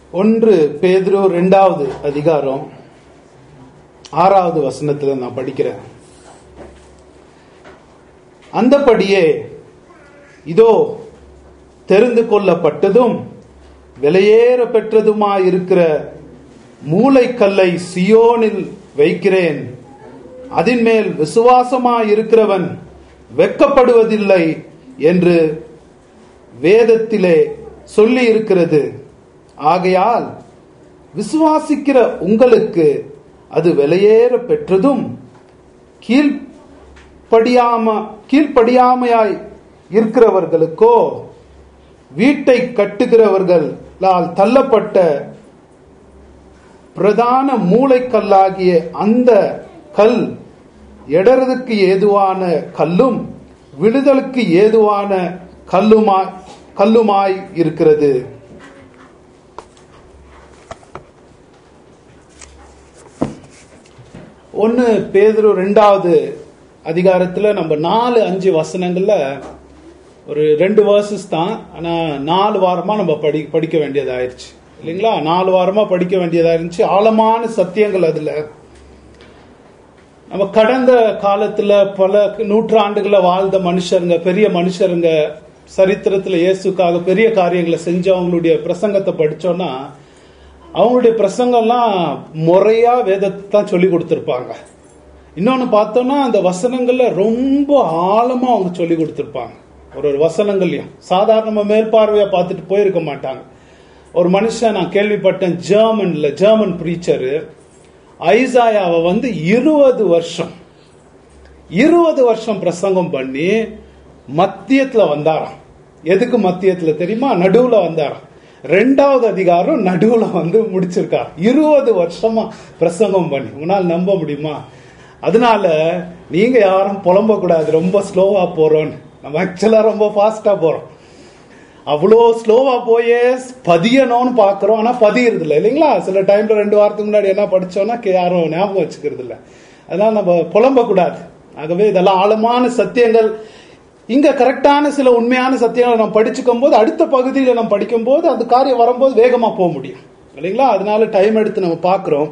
ஒன்று பேதுரு ரெண்டாவது அதிகாரம் ஆறாவது வசனத்துல நான் படிக்கிறேன் அந்தபடியே இதோ தெரிந்து கொள்ளப்பட்டதும் விலையேற பெற்றதுமாயிருக்கிற மூளைக்கல்லை சியோனில் வைக்கிறேன் அதின் மேல் விசுவாசமாயிருக்கிறவன் வெட்கப்படுவதில்லை என்று வேதத்திலே சொல்லி இருக்கிறது ஆகையால் விசுவாசிக்கிற உங்களுக்கு அது விலையேற பெற்றதும் கீழ்ப்படியாம கீழ்ப்படியாமையாய் இருக்கிறவர்களுக்கோ வீட்டை கட்டுகிறவர்களால் தள்ளப்பட்ட பிரதான மூளைக்கல்லாகிய அந்த கல் எடறதுக்கு ஏதுவான கல்லும் விடுதலுக்கு ஏதுவான கல்லுமாய் கல்லுமாய் இருக்கிறது ஒன்னு பேதுரு ரெண்டாவது அதிகாரத்துல நம்ம நாலு அஞ்சு வசனங்கள்ல ஒரு ரெண்டு வேர்சஸ் தான் ஆனா நாலு வாரமா நம்ம படி படிக்க வேண்டியதாயிருச்சு இல்லைங்களா நாலு வாரமா படிக்க வேண்டியதா இருந்துச்சு ஆழமான சத்தியங்கள் அதுல நம்ம கடந்த காலத்துல பல நூற்றாண்டுகளை வாழ்ந்த மனுஷருங்க பெரிய மனுஷருங்க சரித்திரத்துல இயேசுக்காக பெரிய காரியங்களை செஞ்சவங்களுடைய பிரசங்கத்தை படிச்சோம்னா அவங்களுடைய பிரசங்கம்லாம் முறையா வேதத்தை தான் சொல்லி கொடுத்துருப்பாங்க இன்னொன்னு பார்த்தோம்னா அந்த வசனங்கள்ல ரொம்ப ஆழமா அவங்க சொல்லி கொடுத்துருப்பாங்க ஒரு ஒரு வசனங்கள்லயும் சாதாரண மேல்பார்வையா பார்த்துட்டு போயிருக்க மாட்டாங்க ஒரு மனுஷன் நான் கேள்விப்பட்டேன் ஜெர்மன்ல ஜெர்மன் பிரீச்சரு ஐசாயாவை வந்து இருபது வருஷம் இருபது வருஷம் பிரசங்கம் பண்ணி மத்தியத்துல வந்தாராம் எதுக்கு மத்தியத்துல தெரியுமா நடுவுல வந்தாராம் ரெண்டாவது அதிகாரம் நடுவுல வந்து முடிச்சிருக்கார் இருபது வருஷமா பிரசங்கம் பண்ணி உன்னால் நம்ப முடியுமா அதனால நீங்க யாரும் புலம்ப கூடாது ரொம்ப ஸ்லோவா போறோம்னு நம்ம ஆக்சுவலா ரொம்ப ஃபாஸ்டா போறோம் அவ்வளோ ஸ்லோவா போயே பதியணும்னு பாக்குறோம் ஆனா பதியறது இல்லை இல்லைங்களா சில டைம்ல ரெண்டு வாரத்துக்கு முன்னாடி என்ன படிச்சோம்னா யாரும் ஞாபகம் வச்சுக்கிறது இல்லை அதனால நம்ம புலம்ப கூடாது ஆகவே இதெல்லாம் ஆழமான சத்தியங்கள் இங்க கரெக்டான சில உண்மையான சத்தியங்களை நம்ம படிச்சுக்கும் போது அடுத்த பகுதியில நம்ம படிக்கும் போது அந்த காரியம் வரும்போது வேகமா போக முடியும் இல்லைங்களா அதனால டைம் எடுத்து நம்ம பாக்குறோம்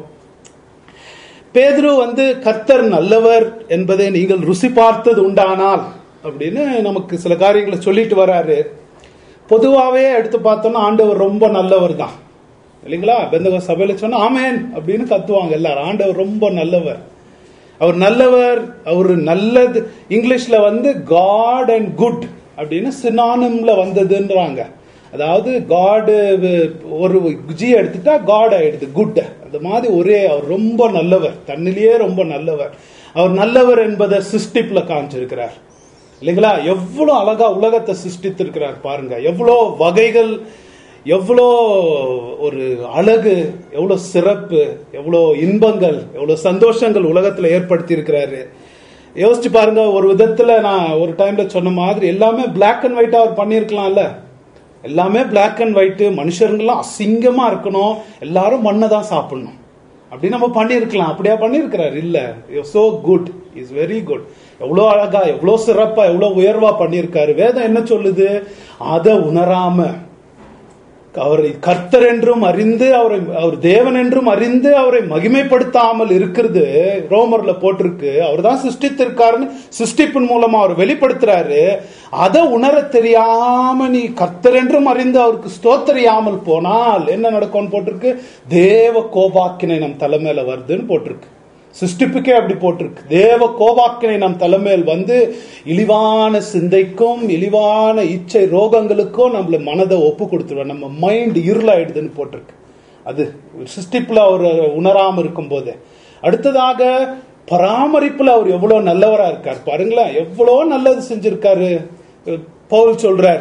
பேதுரு வந்து கர்த்தர் நல்லவர் என்பதை நீங்கள் ருசி பார்த்தது உண்டானால் அப்படின்னு நமக்கு சில காரியங்களை சொல்லிட்டு வராரு பொதுவாகவே எடுத்து பார்த்தோம்னா ஆண்டவர் ரொம்ப நல்லவர் தான் இல்லைங்களா பெந்தக சபையில சொன்னா ஆமேன் அப்படின்னு கத்துவாங்க எல்லாரும் ஆண்டவர் ரொம்ப நல்லவர் அவர் நல்லவர் அவர் நல்லது இங்கிலீஷ்ல வந்து காட் அண்ட் குட் அப்படின்னு சினானம்ல வந்ததுன்றாங்க அதாவது காடு ஒரு ஜி எடுத்துட்டா காட் ஆயிடுது குட் அந்த மாதிரி ஒரே அவர் ரொம்ப நல்லவர் தன்னிலேயே ரொம்ப நல்லவர் அவர் நல்லவர் என்பதை சிஸ்டிப்ல காமிச்சிருக்கிறார் இல்லைங்களா எவ்வளவு அழகா உலகத்தை சிருஷ்டித்திருக்கிறார் பாருங்க எவ்வளோ வகைகள் எவ்வளோ ஒரு அழகு எவ்வளோ சிறப்பு எவ்வளோ இன்பங்கள் எவ்வளோ சந்தோஷங்கள் உலகத்துல ஏற்படுத்தி இருக்கிறாரு யோசிச்சு பாருங்க ஒரு விதத்துல நான் ஒரு டைம்ல சொன்ன மாதிரி எல்லாமே பிளாக் அண்ட் ஒயிட் அவர் பண்ணிருக்கலாம்ல எல்லாமே பிளாக் அண்ட் ஒயிட் மனுஷருங்கெல்லாம் அசிங்கமா இருக்கணும் எல்லாரும் மண்ணை தான் சாப்பிடணும் அப்படி நம்ம பண்ணிருக்கலாம் அப்படியா பண்ணிருக்கிறார் இல்ல so good is very good எவ்வளோ அழகா எவ்வளோ சிறப்பா எவ்வளோ உயர்வா பண்ணியிருக்காரு வேதம் என்ன சொல்லுது அதை உணராம அவரை கர்த்தர் என்றும் அறிந்து அவரை அவர் தேவன் என்றும் அறிந்து அவரை மகிமைப்படுத்தாமல் இருக்கிறது ரோமர்ல போட்டிருக்கு அவர் தான் சிருஷ்டித்திருக்காருன்னு சிருஷ்டிப்பின் மூலமா அவர் வெளிப்படுத்துறாரு அதை உணர தெரியாம நீ கர்த்தர் என்றும் அறிந்து அவருக்கு ஸ்தோத்தரியாமல் போனால் என்ன நடக்கும்னு போட்டிருக்கு தேவ கோபாக்கினை நம் தலைமையில வருதுன்னு போட்டிருக்கு சிருஷ்டிப்புக்கே அப்படி போட்டிருக்கு தேவ கோபாக்கினை நம் தலைமையில் வந்து இழிவான சிந்தைக்கும் இழிவான இச்சை ரோகங்களுக்கும் நம்மள மனதை ஒப்பு கொடுத்துருவோம் நம்ம மைண்ட் இருளாயிடுதுன்னு போட்டிருக்கு அது சிருஷ்டிப்புல அவர் உணராம இருக்கும் போது அடுத்ததாக பராமரிப்புல அவர் எவ்வளவு நல்லவரா இருக்கார் பாருங்களேன் எவ்வளவு நல்லது செஞ்சிருக்காரு பவுல் சொல்றாரு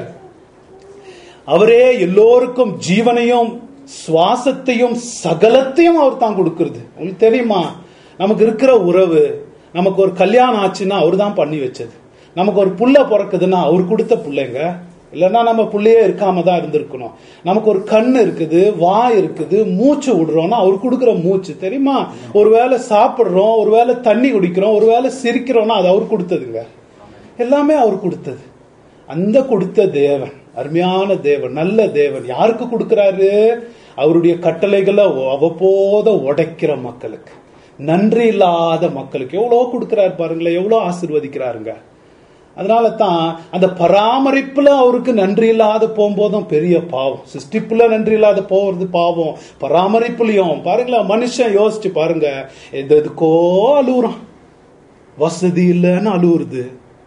அவரே எல்லோருக்கும் ஜீவனையும் சுவாசத்தையும் சகலத்தையும் அவர் தான் கொடுக்கிறது உங்களுக்கு தெரியுமா நமக்கு இருக்கிற உறவு நமக்கு ஒரு கல்யாணம் ஆச்சுன்னா அவர் தான் பண்ணி வச்சது நமக்கு ஒரு புள்ள பிறக்குதுன்னா அவர் கொடுத்த பிள்ளைங்க இல்லைன்னா நம்ம பிள்ளையே இருக்காம தான் இருந்திருக்கணும் நமக்கு ஒரு கண் இருக்குது வாய் இருக்குது மூச்சு விடுறோம்னா அவர் கொடுக்குற மூச்சு தெரியுமா ஒருவேளை சாப்பிட்றோம் ஒருவேளை தண்ணி குடிக்கிறோம் ஒருவேளை சிரிக்கிறோம்னா அது அவர் கொடுத்ததுங்க எல்லாமே அவர் கொடுத்தது அந்த கொடுத்த தேவன் அருமையான தேவன் நல்ல தேவன் யாருக்கு கொடுக்கிறாரு அவருடைய கட்டளைகளை அவ்வப்போத உடைக்கிற மக்களுக்கு நன்றி இல்லாத மக்களுக்கு எவ்வளோ கொடுக்கிறாரு பாருங்களேன் எவ்வளோ ஆசிர்வதிக்கிறாருங்க அதனால தான் அந்த பராமரிப்புல அவருக்கு நன்றி இல்லாத போகும்போதும் பெரிய பாவம் சிருஷ்டிப்புல நன்றி இல்லாத போறது பாவம் பராமரிப்புலயும் பாருங்களேன் மனுஷன் யோசிச்சு பாருங்க எது எதுக்கோ அழுகுறான் வசதி இல்லைன்னு அழுவுறது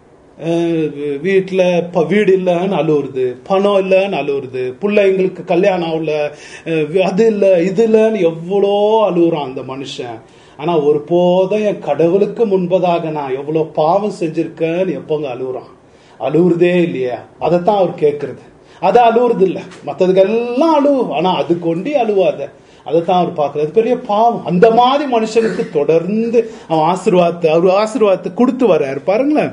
வீட்டில் இப்போ வீடு இல்லைன்னு அழுவுறது பணம் இல்லைன்னு அழுவுறது பிள்ளைங்களுக்கு கல்யாணம் ஆகல அஹ் அது இல்லை இது இல்லைன்னு எவ்வளோ அழுகுறான் அந்த மனுஷன் ஆனா ஒரு போதும் என் கடவுளுக்கு முன்பதாக நான் எவ்வளோ பாவம் செஞ்சிருக்கேன்னு எப்போங்க அழுகுறான் அழுவுறதே இல்லையா அதைத்தான் அவர் கேட்கறது அதை அழுவுறது இல்லை மற்றதுக்கு எல்லாம் அழுவு ஆனா அது கொண்டு அழுவாத அதைத்தான் அவர் பார்க்கறது பெரிய பாவம் அந்த மாதிரி மனுஷனுக்கு தொடர்ந்து அவன் ஆசீர்வாதத்தை அவர் ஆசீர்வாதத்தை கொடுத்து வர்றாரு பாருங்களேன்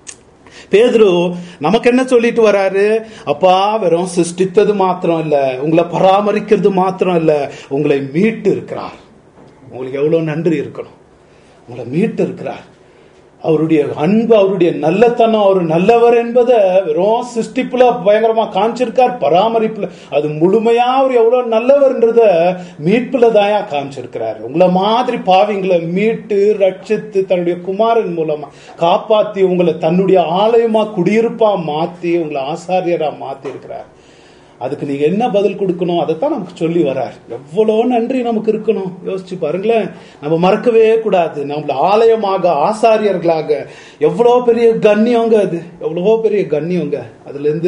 பேதுரு நமக்கு என்ன சொல்லிட்டு வராரு அப்பா வெறும் சிருஷ்டித்தது மாத்திரம் இல்ல உங்களை பராமரிக்கிறது மாத்திரம் இல்ல உங்களை மீட்டு இருக்கிறார் உங்களுக்கு எவ்வளவு நன்றி இருக்கணும் உங்களை மீட்டு இருக்கிறார் அவருடைய அன்பு அவருடைய நல்லத்தனம் அவர் நல்லவர் என்பதை வெறும் சிருஷ்டிப்புல பயங்கரமா காமிச்சிருக்கார் பராமரிப்புல அது முழுமையா அவர் எவ்வளவு நல்லவர்ன்றத மீட்புல தாயா காமிச்சிருக்கிறார் உங்களை மாதிரி பாவிங்களை மீட்டு ரட்சித்து தன்னுடைய குமாரன் மூலமா காப்பாத்தி உங்களை தன்னுடைய ஆலயமா குடியிருப்பா மாத்தி உங்களை ஆசாரியரா மாத்தி இருக்கிறார் அதுக்கு நீங்க என்ன பதில் கொடுக்கணும் அதைத்தான் நமக்கு சொல்லி வரார் எவ்வளோ நன்றி நமக்கு இருக்கணும் யோசிச்சு பாருங்களேன் நம்ம மறக்கவே கூடாது நம்மள ஆலயமாக ஆசாரியர்களாக எவ்வளோ பெரிய கண்ணியங்க அது எவ்வளோ பெரிய கண்ணியங்க அதுல இருந்து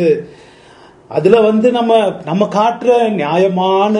அதுல வந்து நம்ம நம்ம காட்டுற நியாயமான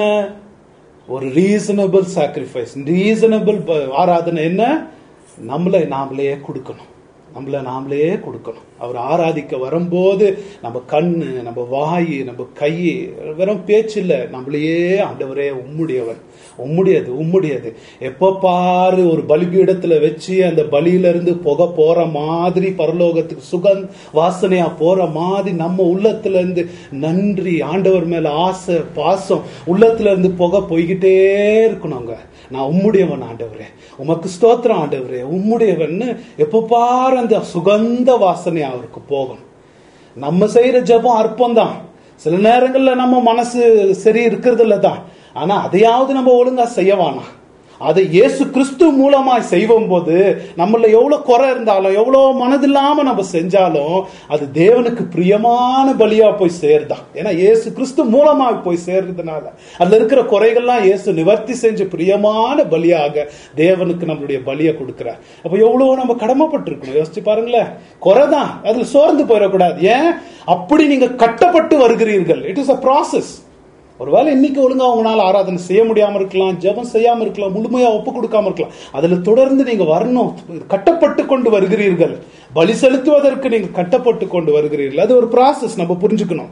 ஒரு ரீசனபிள் சாக்ரிஃபைஸ் ரீசனபிள் ஆராதனை என்ன நம்மளை நாமளே கொடுக்கணும் நம்மளை நாமளே கொடுக்கணும் அவர் ஆராதிக்க வரும்போது நம்ம கண்ணு நம்ம வாய் நம்ம கை வெறும் பேச்சு இல்லை நம்மளையே ஆண்டவரே உம்முடையவன் உம்முடையது உம்முடையது எப்போ பாரு ஒரு பலிபீடத்துல வச்சு அந்த பலியில இருந்து புகை போற மாதிரி பரலோகத்துக்கு சுகந் வாசனையா போற மாதிரி நம்ம உள்ளத்துல இருந்து நன்றி ஆண்டவர் மேல ஆசை பாசம் உள்ளத்துல இருந்து புகை போய்கிட்டே இருக்கணுங்க நான் உம்முடையவன் ஆண்டவரே உமக்கு ஸ்தோத்திரம் ஆண்டவரே உம்முடையவன் எப்போ பாரு அந்த சுகந்த வாசனை அவருக்கு போகணும் நம்ம செய்யற ஜெபம் அற்பம் தான் சில நேரங்கள்ல நம்ம மனசு சரி இருக்கிறது இல்ல தான் ஆனா அதையாவது நம்ம ஒழுங்கா செய்யவானா அதை இயேசு கிறிஸ்து மூலமாய் செய்வோம் போது நம்மள எவ்வளவு குறை இருந்தாலும் எவ்வளவு மனதில்லாம நம்ம செஞ்சாலும் அது தேவனுக்கு பிரியமான பலியா போய் சேர்தான் ஏன்னா இயேசு கிறிஸ்து மூலமா போய் சேர்றதுனால அதுல இருக்கிற குறைகள்லாம் இயேசு நிவர்த்தி செஞ்சு பிரியமான பலியாக தேவனுக்கு நம்மளுடைய பலியை கொடுக்கிறார் அப்ப எவ்வளவு நம்ம கடமைப்பட்டிருக்கணும் யோசிச்சு பாருங்களேன் குறைதான் அதுல சோர்ந்து போயிடக்கூடாது ஏன் அப்படி நீங்க கட்டப்பட்டு வருகிறீர்கள் இட் இஸ் அ ப்ராசஸ் ஒருவேளை இன்னைக்கு ஒழுங்கா உங்களால ஆராதனை செய்ய முடியாம இருக்கலாம் ஜெபம் செய்யாம இருக்கலாம் முழுமையா ஒப்பு கொடுக்காம இருக்கலாம் அதுல தொடர்ந்து நீங்க வரணும் கட்டப்பட்டு கொண்டு வருகிறீர்கள் பலி செலுத்துவதற்கு நீங்க கட்டப்பட்டு கொண்டு வருகிறீர்கள் அது ஒரு ப்ராசஸ் நம்ம புரிஞ்சுக்கணும்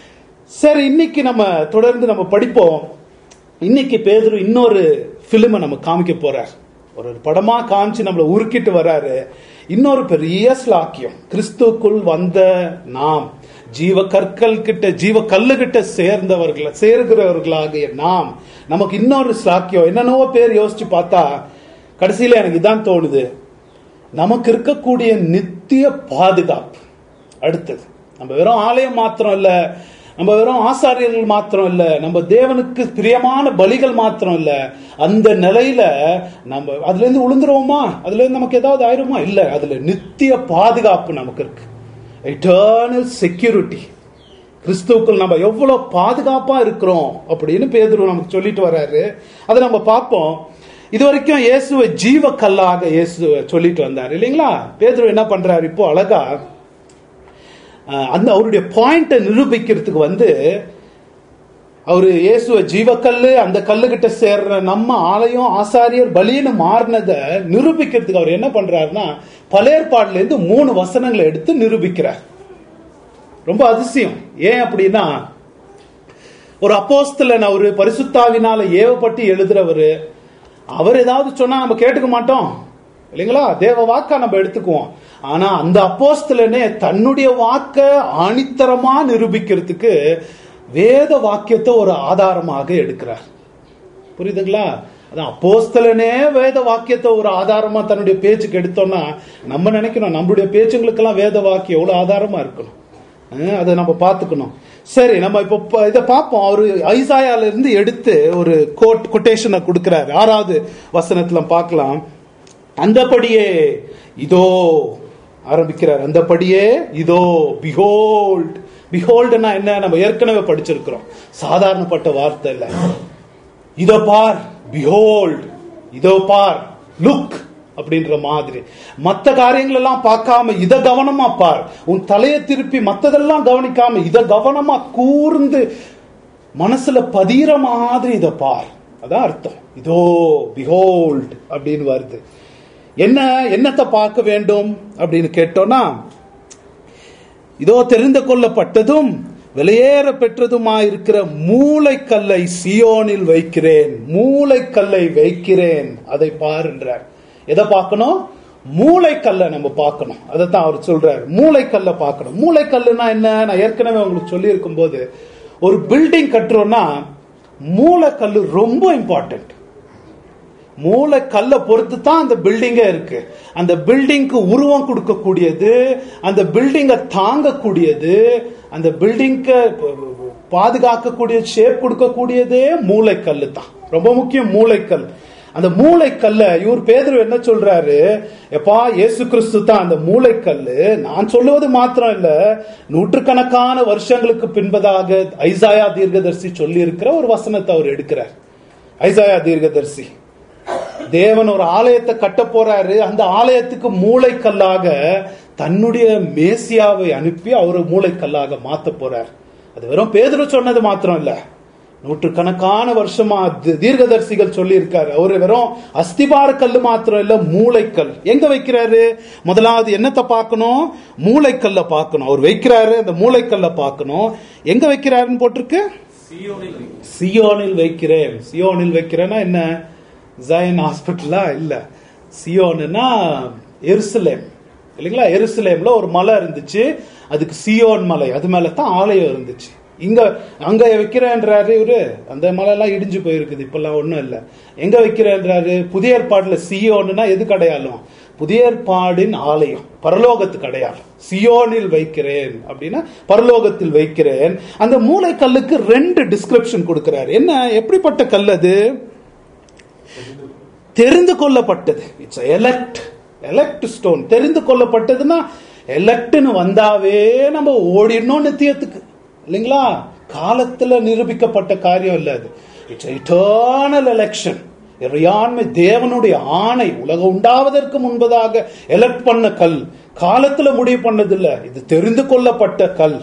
சரி இன்னைக்கு நம்ம தொடர்ந்து நம்ம படிப்போம் இன்னைக்கு பேதரு இன்னொரு பிலிமை நம்ம காமிக்க போறார் ஒரு படமா காமிச்சு நம்மளை உருக்கிட்டு வராரு இன்னொரு பெரிய ஸ்லாக்கியம் கிறிஸ்துக்குள் வந்த நாம் ஜீவ கற்கள் கிட்ட ஜீவ கல்லு கிட்ட சேர்ந்தவர்கள் சேர்கிறவர்களாகிய நாம் நமக்கு இன்னொரு சாக்கியம் என்னென்னவோ பேர் யோசிச்சு பார்த்தா கடைசியில எனக்கு இதான் தோணுது நமக்கு இருக்கக்கூடிய நித்திய பாதுகாப்பு அடுத்தது நம்ம வெறும் ஆலயம் மாத்திரம் இல்ல நம்ம வெறும் ஆசாரியர்கள் மாத்திரம் இல்ல நம்ம தேவனுக்கு பிரியமான பலிகள் மாத்திரம் இல்ல அந்த நிலையில நம்ம அதுல இருந்து உளுந்துருவோமா அதுல இருந்து நமக்கு ஏதாவது ஆயிருமா இல்ல அதுல நித்திய பாதுகாப்பு நமக்கு இருக்கு எட்டர்னல் செக்யூரிட்டி கிறிஸ்துவுக்குள் நம்ம எவ்வளவு பாதுகாப்பா இருக்கிறோம் அப்படின்னு பேதுரு நமக்கு சொல்லிட்டு வர்றாரு அதை நம்ம பார்ப்போம் இது வரைக்கும் இயேசுவை ஜீவ கல்லாக இயேசுவை சொல்லிட்டு வந்தார் இல்லைங்களா பேதுரு என்ன பண்றாரு இப்போ அழகா அந்த அவருடைய பாயிண்ட நிரூபிக்கிறதுக்கு வந்து அவரு இயேசுவ ஜீவக்கல்லு அந்த கல்லு கிட்ட சேர்ற நம்ம ஆலயம் ஆசாரியர் பலின்னு மாறினதை நிரூபிக்கிறதுக்கு அவர் என்ன பண்றாருன்னா பழையற்பாடுல இருந்து மூணு வசனங்களை எடுத்து நிரூபிக்கிறார் ரொம்ப அதிசயம் ஏன் அப்படின்னா ஒரு அப்போஸ்தலன் அவரு பரிசுத்தாவினால ஏவப்பட்டு எழுதுறவரு அவர் ஏதாவது சொன்னா நம்ம கேட்டுக்க மாட்டோம் இல்லைங்களா தேவ வாக்கா நம்ம எடுத்துக்குவோம் ஆனா அந்த அப்போஸ்தலனே தன்னுடைய வாக்க ஆணித்தரமா நிரூபிக்கிறதுக்கு வேத வாக்கியத்தை ஒரு ஆதாரமாக எடுக்கிறார் புரியுதுங்களா அதான் அப்போஸ்தலனே வேத வாக்கியத்தை ஒரு ஆதாரமா தன்னுடைய பேச்சுக்கு எடுத்தோம்னா நம்ம நினைக்கணும் நம்மளுடைய பேச்சுங்களுக்கெல்லாம் வேத வாக்கியம் எவ்வளவு ஆதாரமா இருக்கணும் அஹ் அதை நம்ம பார்த்துக்கணும் சரி நம்ம இப்போ ப- இதை பார்ப்போம் அவரு ஐசாயால இருந்து எடுத்து ஒரு கோட் கொட்டேஷனை கொடுக்கிறார் ஆறாவது வசனத்துல பார்க்கலாம் அந்தபடியே இதோ ஆரம்பிக்கிறார் அந்தபடியே இதோ பிஹோல்ட் பிஹோல்டுனா என்ன நம்ம ஏற்கனவே படிச்சிருக்கிறோம் சாதாரணப்பட்ட வார்த்தை இல்ல இதோ பார் பிஹோல்ட் இதோ பார் லுக் அப்படின்ற மாதிரி மத்த காரியங்கள் எல்லாம் பார்க்காம இத கவனமா பார் உன் தலையை திருப்பி மத்ததெல்லாம் கவனிக்காம இத கவனமா கூர்ந்து மனசுல பதிகிற மாதிரி இத பார் அதான் அர்த்தம் இதோ பிஹோல்ட் அப்படின்னு வருது என்ன என்னத்தை பார்க்க வேண்டும் அப்படின்னு கேட்டோம்னா இதோ தெரிந்து கொள்ளப்பட்டதும் வெளியேற பெற்றதுமாயிருக்கிற மூளைக்கல்லை சியோனில் வைக்கிறேன் மூளைக்கல்லை வைக்கிறேன் அதை பாருன்றார் எதை பார்க்கணும் மூளைக்கல்லை நம்ம பார்க்கணும் அதை தான் அவர் சொல்றாரு மூளைக்கல்லை பார்க்கணும் மூளைக்கல்லுனா என்ன நான் ஏற்கனவே உங்களுக்கு சொல்லி போது ஒரு பில்டிங் கட்டுறோம்னா மூளைக்கல்லு ரொம்ப இம்பார்ட்டன்ட் மூளை கல்லை பொறுத்து தான் அந்த பில்டிங்கே இருக்கு அந்த பில்டிங்க்கு உருவம் கொடுக்கக்கூடியது அந்த பில்டிங்கை தாங்கக்கூடியது அந்த பில்டிங்க்கு பாதுகாக்கக்கூடிய ஷேப் கொடுக்கக்கூடியதே மூளைக்கல்லு தான் ரொம்ப முக்கியம் மூளைக்கல் அந்த மூளைக்கல்ல இவர் பேதர் என்ன சொல்றாரு எப்பா இயேசு கிறிஸ்து தான் அந்த மூளைக்கல்லு நான் சொல்லுவது மாத்திரம் இல்ல நூற்றுக்கணக்கான வருஷங்களுக்கு பின்பதாக ஐசாயா தீர்க்கதரிசி சொல்லி இருக்கிற ஒரு வசனத்தை அவர் எடுக்கிறார் ஐசாயா தீர்க்கதரிசி தேவன் ஒரு ஆலயத்தை கட்ட போறாரு அந்த ஆலயத்துக்கு மூளைக்கல்லாக தன்னுடைய மேசியாவை அனுப்பி அவர் மூளைக்கல்லாக மாத்த போறார் அது வெறும் பேதுரு சொன்னது மாத்திரம் இல்ல நூற்றுக்கணக்கான வருஷமா தி- தீர்க்கதரிசிகள் சொல்லி இருக்காரு அவரு வெறும் அஸ்திபார கல்லு மாத்திரம் இல்ல மூளைக்கல் எங்க வைக்கிறாரு முதலாவது என்னத்தை பார்க்கணும் மூளைக்கல்ல பார்க்கணும் அவர் வைக்கிறாரு அந்த மூளைக்கல்ல பார்க்கணும் எங்க வைக்கிறாருன்னு போட்டிருக்கு சீயோனில் வை. சியோனில் வைக்கிறேன் சியோனில் வைக்கிறேன்னா என்ன ஜயன் ஹாஸ்பிட்டலா இல்ல சியோனுன்னா எருசலேம் இல்லைங்களா எருசலேம்ல ஒரு மலை இருந்துச்சு அதுக்கு சியோன் மலை அது மேல தான் ஆலயம் இருந்துச்சு இங்க அங்க வைக்கிறேன்றாரு இவரு அந்த மலை எல்லாம் இடிஞ்சு போயிருக்குது இப்பெல்லாம் ஒண்ணும் இல்ல எங்க வைக்கிறேன்றாரு புதிய ஏற்பாடுல சியோனுன்னா எதுக்கு அடையாளம் புதிய ஏற்பாடின் ஆலயம் பரலோகத்துக்கு அடையாளம் சியோனில் வைக்கிறேன் அப்படின்னா பரலோகத்தில் வைக்கிறேன் அந்த மூளைக்கல்லுக்கு ரெண்டு டிஸ்கிரிப்ஷன் கொடுக்கிறார் என்ன எப்படிப்பட்ட கல் அது தெரிந்து கொள்ளப்பட்டது இட்ஸ் எலக்ட் எலக்ட் ஸ்டோன் தெரிந்து கொள்ளப்பட்டதுன்னா எலக்ட்னு வந்தாவே நம்ம ஓடிடணும் நித்தியத்துக்கு இல்லைங்களா காலத்துல நிரூபிக்கப்பட்ட காரியம் இல்ல அது இட்ஸ் இட்டர்னல் எலெக்ஷன் இறையாண்மை தேவனுடைய ஆணை உலகம் உண்டாவதற்கு முன்பதாக எலக்ட் பண்ண கல் காலத்துல முடிவு பண்ணது இல்ல இது தெரிந்து கொள்ளப்பட்ட கல்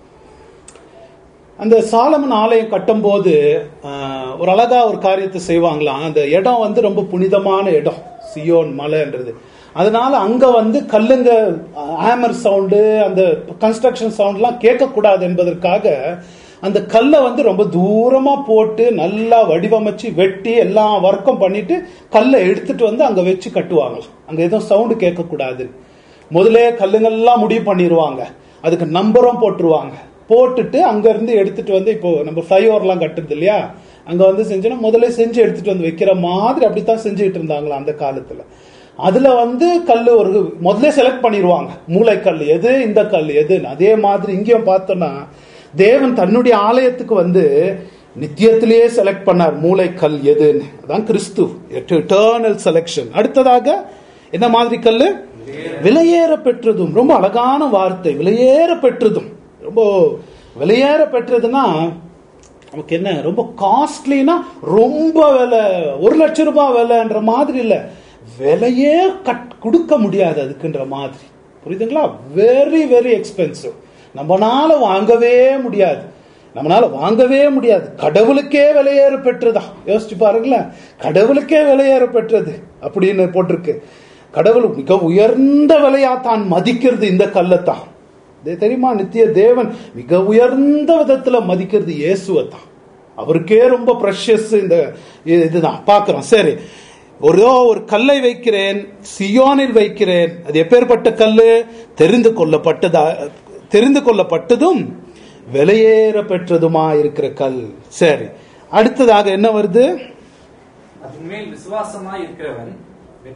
அந்த சாலமன் ஆலயம் கட்டும்போது ஆஹ், ஒரு அழகா ஒரு காரியத்தை செய்வாங்களாம் அந்த இடம் வந்து ரொம்ப புனிதமான இடம் சியோன் மலைன்றது அதனால அங்க வந்து கல்லுங்க ஆமர் சவுண்டு அந்த கன்ஸ்ட்ரக்ஷன் சவுண்ட்லாம் கேட்கக்கூடாது என்பதற்காக அந்த கல்லை வந்து ரொம்ப தூரமா போட்டு நல்லா வடிவமைச்சு வெட்டி எல்லாம் ஒர்க்கம் பண்ணிட்டு கல்லை எடுத்துட்டு வந்து அங்க வச்சு கட்டுவாங்களாம் அங்க எதுவும் சவுண்டு கேட்கக்கூடாது முதலே கல்லுங்கள்லாம் முடிவு பண்ணிடுவாங்க அதுக்கு நம்பரும் போட்டுருவாங்க போட்டுட்டு அங்க இருந்து எடுத்துட்டு வந்து இப்போ நம்ம ஃப்ளைஓவர்லாம் கட்டுறது இல்லையா அங்க வந்து செஞ்சோன்னா முதல்ல செஞ்சு எடுத்துட்டு வந்து வைக்கிற மாதிரி அப்படித்தான் செஞ்சுட்டு இருந்தாங்களா அந்த காலத்துல அதுல வந்து கல் ஒரு முதல்ல செலக்ட் பண்ணிடுவாங்க மூளைக்கல் எது இந்த கல் எதுன்னு அதே மாதிரி இங்கேயும் பார்த்தோம்னா தேவன் தன்னுடைய ஆலயத்துக்கு வந்து நித்தியத்திலேயே செலக்ட் பண்ணார் மூளைக்கல் எதுன்னு அதான் கிறிஸ்து எட்டர்னல் செலெக்ஷன் அடுத்ததாக என்ன மாதிரி கல்லு விலையேற பெற்றதும் ரொம்ப அழகான வார்த்தை விலையேற பெற்றதும் ரொம்ப விலையேற பெற்றதுன்னா நமக்கு என்ன ரொம்ப காஸ்ட்லினா ரொம்ப விலை ஒரு லட்சம் ரூபாய் விலைன்ற மாதிரி இல்ல விலையே கட் கொடுக்க முடியாது அதுக்குன்ற மாதிரி புரியுதுங்களா வெரி வெரி எக்ஸ்பென்சிவ் நம்மனால வாங்கவே முடியாது நம்மளால வாங்கவே முடியாது கடவுளுக்கே விலையேற பெற்றதான் யோசிச்சு பாருங்களேன் கடவுளுக்கே விலையேற பெற்றது அப்படின்னு போட்டிருக்கு கடவுள் மிக உயர்ந்த விலையா தான் மதிக்கிறது இந்த கல்லைத்தான் இது தெரியுமா நித்திய தேவன் மிக உயர்ந்த விதத்துல மதிக்கிறது இயேசுவை தான் அவருக்கே ரொம்ப ப்ரெஷஸ் இந்த இதுதான் பார்க்கிறோம் சரி ஒரு ஒரு கல்லை வைக்கிறேன் சியோனில் வைக்கிறேன் அது எப்பேற்பட்ட கல்லு தெரிந்து கொள்ளப்பட்டதா தெரிந்து கொள்ளப்பட்டதும் விலையேற பெற்றதுமா இருக்கிற கல் சரி அடுத்ததாக என்ன வருது அதன் மேல் விசுவாசமாய் இருக்கிறவன்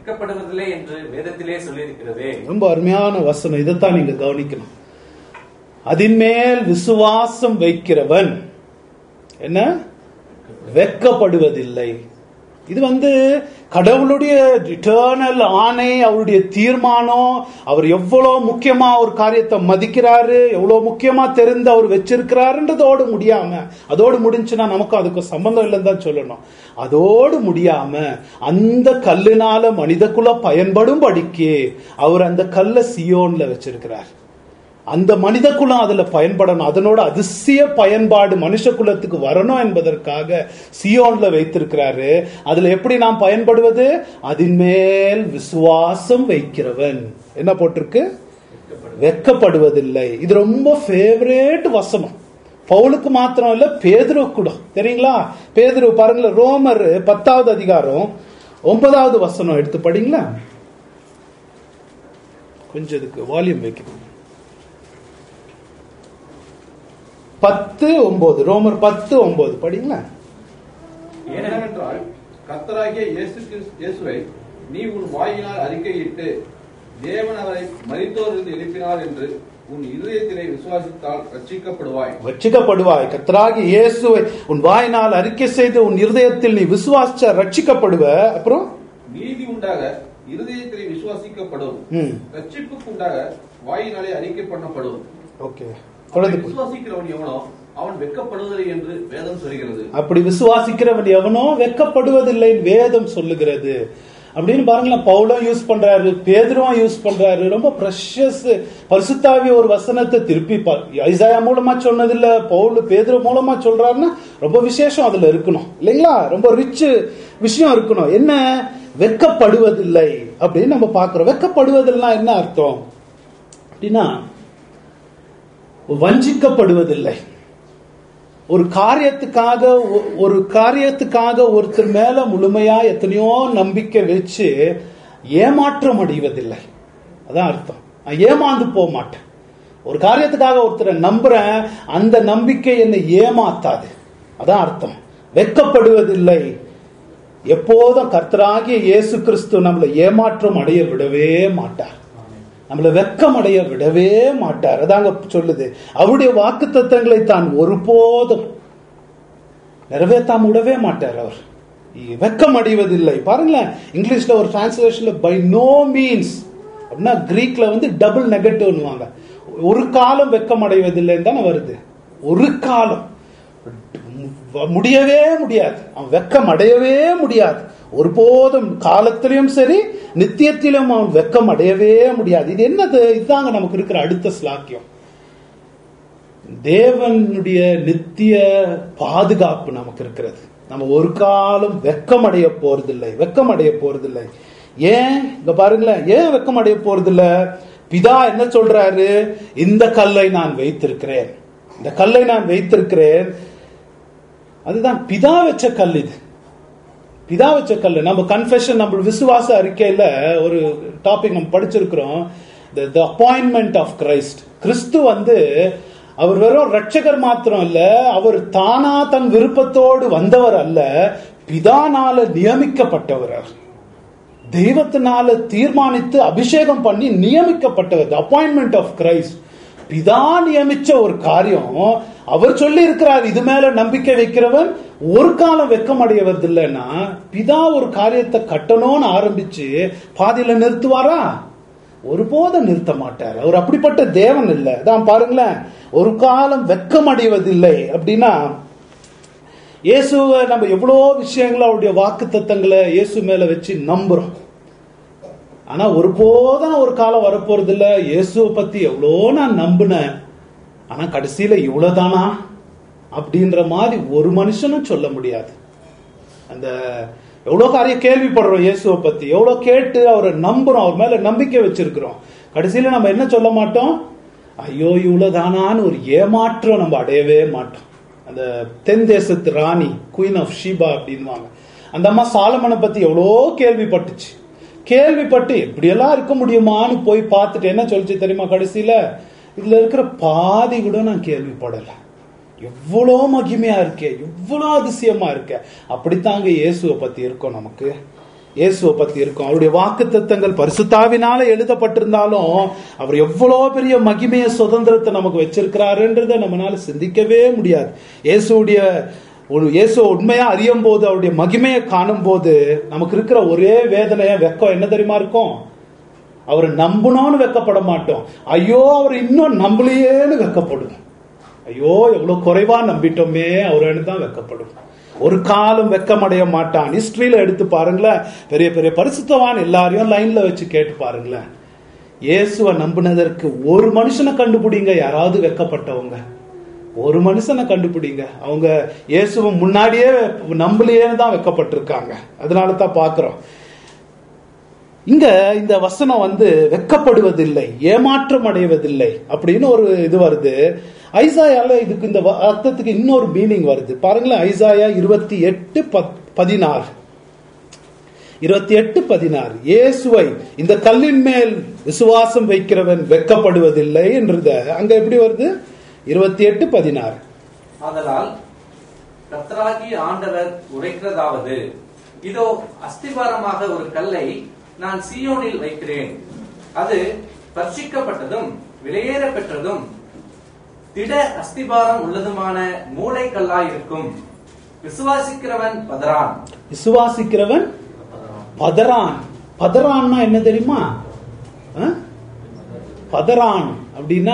வெட்கப்படுவதில்லை என்று வேதத்திலே சொல்லியிருக்கிறதே ரொம்ப அருமையான வசனம் இதைத்தான் நீங்க கவனிக்கணும் அதின் மேல் விசுவாசம் வைக்கிறவன் என்ன வெட்கப்படுவதில்லை இது வந்து கடவுளுடைய இட்டர்னல் ஆணை அவருடைய தீர்மானம் அவர் எவ்வளவு முக்கியமா ஒரு காரியத்தை மதிக்கிறாரு எவ்வளவு முக்கியமா தெரிந்து அவர் வச்சிருக்கிறாருன்றதோடு முடியாம அதோடு முடிஞ்சுன்னா நமக்கு அதுக்கு சம்பந்தம் இல்லைன்னு தான் சொல்லணும் அதோடு முடியாம அந்த கல்லுனால மனிதகுல பயன்படும் படிக்கு அவர் அந்த கல்லை சியோன்ல வச்சிருக்கிறார் அந்த மனித குலம் அதுல பயன்படணும் அதனோட அதிசய பயன்பாடு மனுஷ குலத்துக்கு வரணும் என்பதற்காக சியோன்ல வைத்திருக்கிறாரு அதுல எப்படி நாம் பயன்படுவது அதன் மேல் விசுவாசம் வைக்கிறவன் என்ன போட்டிருக்கு வெட்கப்படுவதில்லை இது ரொம்ப ஃபேவரேட் வசனம் பவுலுக்கு மாத்திரம் இல்ல பேதுரு கூட தெரியுங்களா பேதுரு பாருங்களேன் ரோமர் பத்தாவது அதிகாரம் ஒன்பதாவது வசனம் எடுத்து படிங்களா கொஞ்சம் இதுக்கு வால்யூம் வைக்கணும் பத்து ஒன்பது ரோமர் பத்து ஒன்பது படிங்களா ஏனென்றால் கர்த்தராகிய இயேசு கிறிஸ்து- இயேசுவை நீ உன் வாயினால் அறிக்கையிட்டு தேவன் அவரை மரித்தோரிலிருந்து எழுப்பினார் என்று உன் இருதயத்திலே விசுவாசித்தால் ரட்சிக்கப்படுவாய் ரட்சிக்கப்படுவாய் கர்த்தராகி இயேசுவை உன் வாயினால் அறிக்கை செய்து உன் இருதயத்தில் நீ விசுவாசிச்ச ரட்சிக்கப்படுவ அப்புறம் நீதி உண்டாக இருதயத்திலே விசுவாசிக்கப்படும் ம் ரட்சிப்புக்கு உண்டாக வாயினாலே அறிக்கை பண்ணப்படும் ஓகே அப்படி தொடர்ந்து போ. விசுவாசிக்கிறவன் எவனோ அவன் வெட்கப்படுவதில்லை என்று வேதம் சொல்கிறது அப்படி விசுவாசிக்கிறவன் எவனோ வெட்கப்படுவதில்லை வேதம் சொல்லுகிறது அப்படின்னு பாருங்களேன் பவுலும் யூஸ் பண்றாரு பேதுருவும் யூஸ் பண்றாரு ரொம்ப ப்ரெஷஸ் பரிசுத்தாவி ஒரு வசனத்தை திருப்பி பா- ஐசாயா மூலமா சொன்னதில்ல பவுல் பேதுரு மூலமா சொல்றாருன்னா ரொம்ப விசேஷம் அதுல இருக்கணும் இல்லைங்களா ரொம்ப ரிச் விஷயம் இருக்கணும் என்ன வெட்கப்படுவதில்லை அப்படின்னு நம்ம பார்க்கிறோம் வெட்கப்படுவதில்லைன்னா என்ன அர்த்தம் அப்படின்னா வஞ்சிக்கப்படுவதில்லை ஒரு காரியத்துக்காக ஒ- ஒரு காரியத்துக்காக ஒருத்தர் மேல முழுமையா எத்தனையோ நம்பிக்கை வச்சு ஏமாற்றம் அடைவதில்லை அதான் அர்த்தம் நான் ஏமாந்து போக மாட்டேன் ஒரு காரியத்துக்காக ஒருத்தரை நம்புறேன் அந்த நம்பிக்கை என்னை ஏமாத்தாது அதான் அர்த்தம் வெட்கப்படுவதில்லை எப்போதும் கர்த்தராகிய இயேசு கிறிஸ்து நம்மளை ஏமாற்றம் அடைய விடவே மாட்டார் நம்மளை வெக்கம் அடைய விடவே மாட்டார் அதாங்க சொல்லுது அவருடைய வாக்கு தத்தங்களை தான் ஒருபோதும் நிறைவேற்றாம விடவே மாட்டார் அவர் வெக்கம் அடைவதில்லை பாருங்களேன் இங்கிலீஷ்ல ஒரு டிரான்ஸ்லேஷன்ல பை நோ மீன்ஸ் அப்படின்னா கிரீக்ல வந்து டபுள் நெகட்டிவ்னுவாங்க ஒரு காலம் வெக்கம் அடைவதில்லைன்னு தானே வருது ஒரு காலம் முடியவே முடியாது அவன் வெக்கம் அடையவே முடியாது ஒருபோதும் காலத்திலும் சரி நித்தியத்திலும் அவன் வெக்கம் அடையவே முடியாது இது என்னது இதுதாங்க நமக்கு இருக்கிற அடுத்த ஸ்லாக்கியம் தேவனுடைய நித்திய பாதுகாப்பு நமக்கு இருக்கிறது நம்ம ஒரு காலம் வெக்கம் அடைய போறதில்லை வெக்கம் அடைய போறதில்லை ஏன் இங்க பாருங்களேன் ஏன் வெக்கம் அடைய போறதில்ல பிதா என்ன சொல்றாரு இந்த கல்லை நான் வைத்திருக்கிறேன் இந்த கல்லை நான் வைத்திருக்கிறேன் அதுதான் பிதா வச்ச கல் இது பிதா வச்ச கல் நம்ம கன்ஃபெஷன் நம்ம விசுவாச அறிக்கையில ஒரு டாபிக் நம்ம படிச்சிருக்கிறோம் த அப்பாயின்மெண்ட் ஆஃப் கிரைஸ்ட் கிறிஸ்து வந்து அவர் வெறும் ரட்சகர் மாத்திரம் இல்ல அவர் தானா தன் விருப்பத்தோடு வந்தவர் அல்ல பிதானால நியமிக்கப்பட்டவர் அவர் தெய்வத்தினால தீர்மானித்து அபிஷேகம் பண்ணி நியமிக்கப்பட்டவர் அப்பாயின்மெண்ட் ஆஃப் கிரைஸ்ட் பிதா நியமிச்ச ஒரு காரியம் அவர் சொல்லி இருக்கிறார் இது மேல நம்பிக்கை வைக்கிறவன் ஒரு காலம் வெக்கம் அடையவதில்லைன்னா பிதா ஒரு காரியத்தை கட்டணும்னு ஆரம்பிச்சு பாதியில நிறுத்துவாரா ஒருபோதும் நிறுத்த மாட்டார் அவர் அப்படிப்பட்ட தேவன் இல்லை அதான் பாருங்களேன் ஒரு காலம் வெக்கம் அடைவதில்லை அப்படின்னா இயேசுவை நம்ம எவ்வளோ விஷயங்களை அவருடைய வாக்கு தத்தங்களை இயேசு மேல வச்சு நம்புறோம் ஆனா ஒருபோதும் ஒரு காலம் வரப்போறது இல்ல இயேசுவை பத்தி எவ்வளோ நான் நம்பினேன் ஆனா கடைசியில இவ்வளவுதானா அப்படின்ற மாதிரி ஒரு மனுஷனும் சொல்ல முடியாது அந்த எவ்வளவு காரியம் கேள்விப்படுறோம் இயேசுவை பத்தி எவ்வளவு கேட்டு அவரை நம்புறோம் அவர் மேல நம்பிக்கை வச்சிருக்கிறோம் கடைசியில நம்ம என்ன சொல்ல மாட்டோம் ஐயோ இவ்வளவுதானான்னு ஒரு ஏமாற்றம் நம்ம அடையவே மாட்டோம் அந்த தென் தேசத்து ராணி குயின் ஆஃப் ஷீபா அப்படின்வாங்க அந்த அம்மா சாலமனை பத்தி எவ்வளோ கேள்விப்பட்டுச்சு கேள்விப்பட்டு எப்படியெல்லாம் இருக்க முடியுமான்னு போய் பார்த்துட்டு என்ன சொல்லிச்சு தெரியுமா கடைசியில இதுல இருக்கிற பாதி கூட நான் கேள்விப்படலை எவ்வளோ மகிமையா இருக்கே எவ்வளோ அதிசயமா இருக்க அப்படித்தாங்க இயேசுவை பத்தி இருக்கும் நமக்கு இயேசுவை பத்தி இருக்கும் அவருடைய வாக்கு தத்தங்கள் பரிசுத்தாவினால எழுதப்பட்டிருந்தாலும் அவர் எவ்வளவு பெரிய மகிமைய சுதந்திரத்தை நமக்கு வச்சிருக்கிறாருன்றத நம்மளால சிந்திக்கவே முடியாது இயேசுடைய ஒரு இயேசு உண்மையா அறியும் போது அவருடைய மகிமையை காணும் போது நமக்கு இருக்கிற ஒரே வேதனைய வெக்கம் என்ன தெரியுமா இருக்கும் அவரை நம்பணும்னு வெக்கப்பட மாட்டோம் ஐயோ அவர் இன்னும் நம்பலையேன்னு வெக்கப்படும் ஐயோ எவ்வளவு குறைவா நம்பிட்டோமே அவர்னு தான் வெக்கப்படும் ஒரு காலம் வெக்கமடைய மாட்டான் ஹிஸ்டரியில எடுத்து பாருங்களேன் பெரிய பெரிய பரிசுத்தவான் எல்லாரையும் லைன்ல வச்சு கேட்டு பாருங்களேன் இயேசுவை நம்பினதற்கு ஒரு மனுஷனை கண்டுபிடிங்க யாராவது வெக்கப்பட்டவங்க ஒரு மனுஷனை கண்டுபிடிங்க அவங்க இயேசுவை முன்னாடியே நம்பலையேன்னு தான் வெக்கப்பட்டிருக்காங்க அதனால தான் பாக்குறோம் இங்க இந்த வசனம் வந்து வெக்கப்படுவதில்லை ஏமாற்றம் அடைவதில்லை அப்படின்னு ஒரு இது வருது ஐசாயால இதுக்கு இந்த வ- அர்த்தத்துக்கு இன்னொரு மீனிங் வருது பாருங்களேன் ஐசாயா இருபத்தி எட்டு பதினாறு இருபத்தி எட்டு பதினாறு இயேசுவை இந்த கல்லின் மேல் விசுவாசம் வைக்கிறவன் வெக்கப்படுவதில்லை என்றத அங்க எப்படி வருது இருபத்தி எட்டு பதினாறு ஆதலால் கர்த்தராகிய ஆண்டவர் உரைக்கிறதாவது இதோ அஸ்திபாரமாக ஒரு கல்லை நான் சீயோனில் வைக்கிறேன் அது பர்ஷிக்கப்பட்டதும் விலையேற பெற்றதும் திட அஸ்திபாரம் உள்ளதுமான மூளைக்கல்லாயிருக்கும் விசுவாசிக்கிறவன் பதறான் விசுவாசிக்கிறவன் பதறான் பதறான்னா என்ன தெரியுமா ஆ? பதறான் அப்படின்னா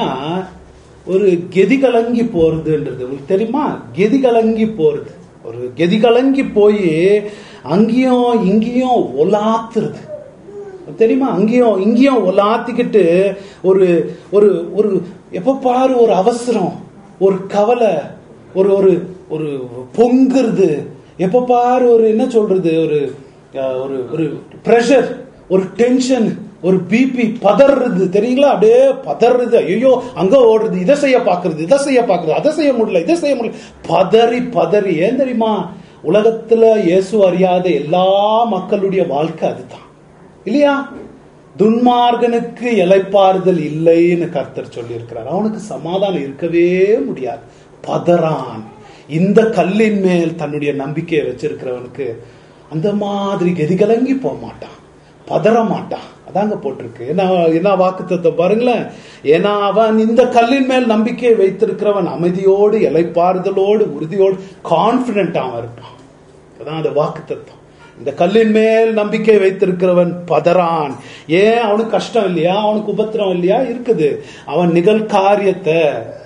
ஒரு கெதி கலங்கி போறதுன்றது உங்களுக்கு தெரியுமா கெதி கலங்கி போறது ஒரு கெதி கலங்கி போய் அங்கேயும் இங்கேயும் ஒலாத்துறது தெரியுமா அங்கேயும் இங்கேயும் ஒலாத்திக்கிட்டு ஒரு ஒரு ஒரு எப்ப பாரு ஒரு அவசரம் ஒரு கவலை ஒரு ஒரு ஒரு பொங்குறது எப்ப பாரு ஒரு என்ன சொல்றது ஒரு அஹ், ஒரு ஒரு ப்ரெஷர் ஒரு டென்ஷன் ஒரு பிபி பதறது தெரியுங்களா அப்படியே பதறது ஐயோ அங்க ஓடுறது இதை செய்ய பாக்குறது இதை செய்ய பாக்குறது அதை செய்ய முடியல இதை செய்ய முடியல பதறி பதறி ஏன் தெரியுமா உலகத்துல இயேசு அறியாத எல்லா மக்களுடைய வாழ்க்கை அதுதான் இல்லையா துன்மார்கனுக்கு இலைப்பாறுதல் இல்லைன்னு கர்த்தர் சொல்லியிருக்கிறார் அவனுக்கு சமாதானம் இருக்கவே முடியாது பதறான் இந்த கல்லின் மேல் தன்னுடைய நம்பிக்கையை வச்சிருக்கிறவனுக்கு அந்த மாதிரி கெதிகலங்கி போக மாட்டான் பதற மாட்டான் அதாங்க போட்டிருக்கு என்ன என்ன வாக்குத்தத்தை பாருங்களேன் ஏன்னா அவன் இந்த கல்லின் மேல் நம்பிக்கையை வைத்திருக்கிறவன் அமைதியோடு இலைப்பாறுதலோடு உறுதியோடு கான்பிடென்ட் அவன் இருப்பான் அதான் அந்த வாக்குத்தத்தம் இந்த கல்லின் மேல் நம்பிக்கை வைத்திருக்கிறவன் பதறான் ஏன் அவனுக்கு கஷ்டம் இல்லையா அவனுக்கு உபத்திரம் இல்லையா இருக்குது அவன் நிகழ்காரியத்தை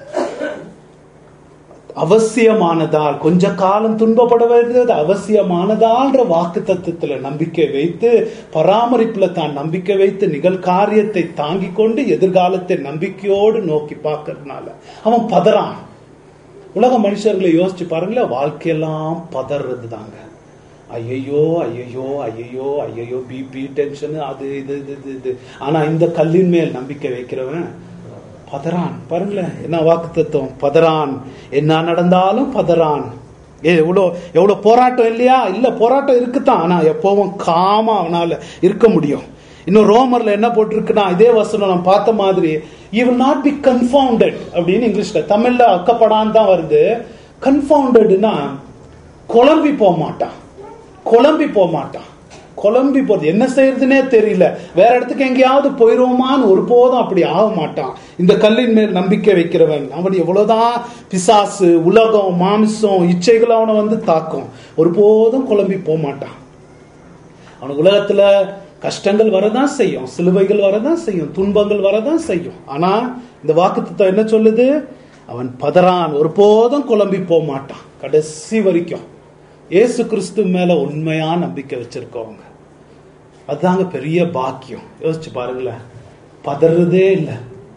அவசியமானதால் கொஞ்ச காலம் துன்பப்பட வேண்டியது அவசியமானதான்ற வாக்கு தத்துவத்துல நம்பிக்கை வைத்து பராமரிப்புல தான் நம்பிக்கை வைத்து நிகழ்காரியத்தை தாங்கிக் கொண்டு எதிர்காலத்தை நம்பிக்கையோடு நோக்கி பார்க்கறதுனால அவன் பதறான் உலக மனுஷர்களை யோசிச்சு பாருங்களேன் வாழ்க்கையெல்லாம் பதறது தாங்க ஐயையோ ஐயையோ ஐயையோ ஐயையோ பிபி டென்ஷன் அது இது இது இது இது ஆனா இந்த கல்லின் மேல் நம்பிக்கை வைக்கிறவன் பதறான் பாருங்களேன் என்ன வாக்கு தத்துவம் பதறான் என்ன நடந்தாலும் பதறான் ஏ எவ்வளோ எவ்வளோ போராட்டம் இல்லையா இல்ல போராட்டம் இருக்குதான் ஆனா எப்பவும் காமா அவனால இருக்க முடியும் இன்னும் ரோமர்ல என்ன போட்டிருக்குன்னா இதே வசனம் நான் பார்த்த மாதிரி you will not be confounded அப்படின்னு இங்கிலீஷ்ல தமிழ்ல அக்கப்படான்னு தான் வருது கன்ஃபவுண்டட்னா குழம்பி போக மாட்டான் குழம்பி போக மாட்டான் குழம்பி போறது என்ன செய்யறதுனே தெரியல வேற இடத்துக்கு எங்கேயாவது போயிருவோமான்னு ஒருபோதும் அப்படி ஆக மாட்டான் இந்த கல்லின் மேல் நம்பிக்கை வைக்கிறவன் அவன் எவ்வளவுதான் பிசாசு உலகம் மாமிசம் இச்சைகள் அவனை வந்து தாக்கும் ஒருபோதும் குழம்பி போக மாட்டான் அவனுக்கு உலகத்துல கஷ்டங்கள் வரதான் செய்யும் சிலுவைகள் வரதான் செய்யும் துன்பங்கள் வரதான் செய்யும் ஆனா இந்த வாக்குத்தத்தம் என்ன சொல்லுது அவன் பதறான் ஒருபோதும் குழம்பி போக மாட்டான் கடைசி வரைக்கும் இயேசு கிறிஸ்து மேல உண்மையா நம்பிக்கை வச்சிருக்கவங்க அதுதாங்க பெரிய பாக்கியம் யோசிச்சு பாருங்களேன் பதறதே இல்லை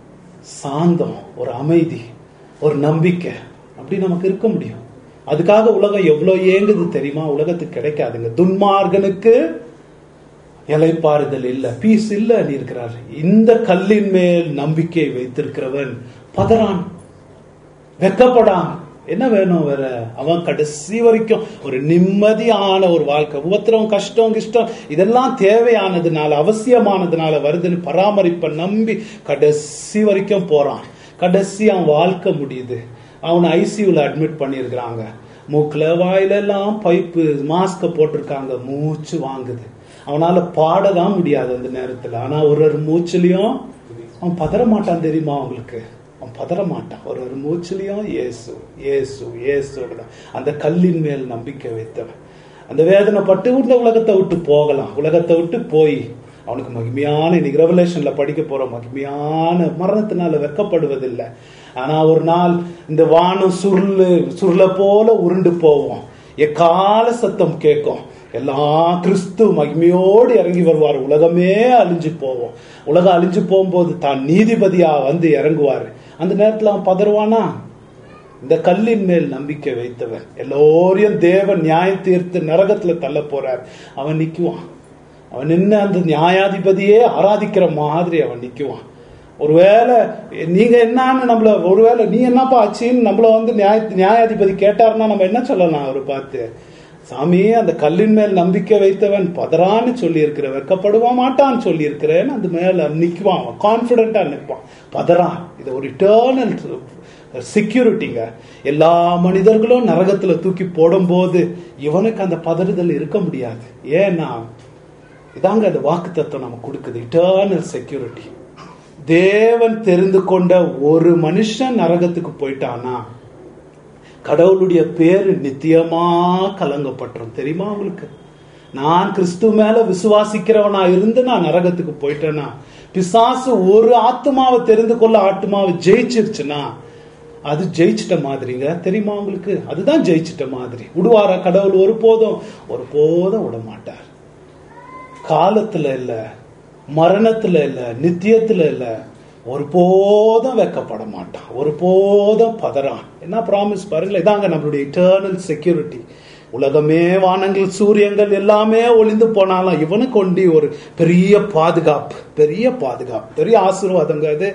சாந்தம் ஒரு அமைதி ஒரு நம்பிக்கை அப்படி நமக்கு இருக்க முடியும் அதுக்காக உலகம் எவ்வளவு ஏங்குது தெரியுமா உலகத்துக்கு கிடைக்காதுங்க துன்மார்கனுக்கு இலைப்பாறுதல் இல்ல பீஸ் இல்ல நீ இருக்கிறார் இந்த கல்லின் மேல் நம்பிக்கை வைத்திருக்கிறவன் பதறான் வெக்கப்படான் என்ன வேணும் வேற அவன் கடைசி வரைக்கும் ஒரு நிம்மதியான ஒரு வாழ்க்கை உபத்திரம் கஷ்டம் கிஷ்டம் இதெல்லாம் தேவையானதுனால அவசியமானதுனால வருதுன்னு பராமரிப்பை நம்பி கடைசி வரைக்கும் போறான் கடைசி அவன் வாழ்க்கை முடியுது அவனை ஐசியூல அட்மிட் பண்ணியிருக்கிறாங்க மூக்குல வாயில எல்லாம் பைப்பு மாஸ்க போட்டிருக்காங்க மூச்சு வாங்குது அவனால பாடதான் முடியாது அந்த நேரத்துல ஆனா ஒரு ஒரு மூச்சுலயும் அவன் பதற மாட்டான் தெரியுமா அவங்களுக்கு அவன் பதற மாட்டான் ஒரு ஒரு மூச்சுலயும் இயேசு இயேசு இயேசு அந்த கல்லின் மேல் நம்பிக்கை வைத்தவன் அந்த வேதனைப்பட்டு இந்த உலகத்தை விட்டு போகலாம் உலகத்தை விட்டு போய் அவனுக்கு மகிமையான இன்னைக்கு ரெவலேஷன்ல படிக்க போற மகிமையான மரணத்தினால வெக்கப்படுவதில்லை ஆனா ஒரு நாள் இந்த வானம் சுருளு சுருளை போல உருண்டு போவோம் எக்கால சத்தம் கேட்கும் எல்லாம் கிறிஸ்து மகிமையோடு இறங்கி வருவார் உலகமே அழிஞ்சு போவோம் உலகம் அழிஞ்சு போகும்போது தான் நீதிபதியா வந்து இறங்குவார் அந்த நேரத்துல அவன் பதறுவானா இந்த கல்லின் மேல் நம்பிக்கை வைத்தவன் எல்லோரையும் தேவன் நியாயம் தீர்த்து நரகத்துல தள்ள போறார் அவன் நிக்குவான் அவன் நின்று அந்த நியாயாதிபதியே ஆராதிக்கிற மாதிரி அவன் நிக்குவான் ஒருவேளை நீங்க என்னன்னு நம்மள ஒருவேளை நீ என்னப்பா ஆச்சின்னு நம்மள வந்து நியாய நியாயாதிபதி கேட்டாருன்னா நம்ம என்ன சொல்லலாம் அவரை பார்த்து சாமி அந்த கல்லின் மேல் நம்பிக்கை வைத்தவன் பதறான்னு சொல்லி இருக்கிற வெக்கப்படுவா மாட்டான்னு சொல்லி இருக்கிறேன் அந்த மேல நிக்குவான் அவன் கான்பிடண்டா நிற்பான் பதறான் இது ஒரு இட்டர்னல் செக்யூரிட்டிங்க எல்லா மனிதர்களும் நரகத்துல தூக்கி போடும்போது இவனுக்கு அந்த பதறுதல் இருக்க முடியாது ஏன்னா இதாங்க அந்த வாக்கு தத்துவம் நமக்கு கொடுக்குது இட்டர்னல் செக்யூரிட்டி தேவன் தெரிந்து கொண்ட ஒரு மனுஷன் நரகத்துக்கு போயிட்டானா கடவுளுடைய பேரு நித்தியமா கலங்கப்பட்டுரும் தெரியுமா உங்களுக்கு நான் கிறிஸ்து மேல விசுவாசிக்கிறவனா இருந்து நான் நரகத்துக்கு போயிட்டேனா பிசாசு ஒரு ஆத்மாவை தெரிந்து கொள்ள ஆத்மாவை ஜெயிச்சிருச்சுன்னா அது ஜெயிச்சிட்ட மாதிரிங்க தெரியுமா உங்களுக்கு அதுதான் ஜெயிச்சிட்ட மாதிரி விடுவாரா கடவுள் ஒருபோதும் ஒருபோதும் விட மாட்டார் காலத்துல இல்ல மரணத்துல இல்ல நித்தியத்துல இல்ல ஒருபோதும் வெக்கப்பட மாட்டான் ஒருபோதும் பதறான் என்ன ப்ராமிஸ் பாருங்களேன் இதாங்க நம்மளுடைய இட்டர்னல் செக்யூரிட்டி உலகமே வானங்கள் சூரியங்கள் எல்லாமே ஒளிந்து போனாலும் இவனு கொண்டு ஒரு பெரிய பாதுகாப்பு பெரிய பாதுகாப்பு பெரிய ஆசீர்வாதங்க அது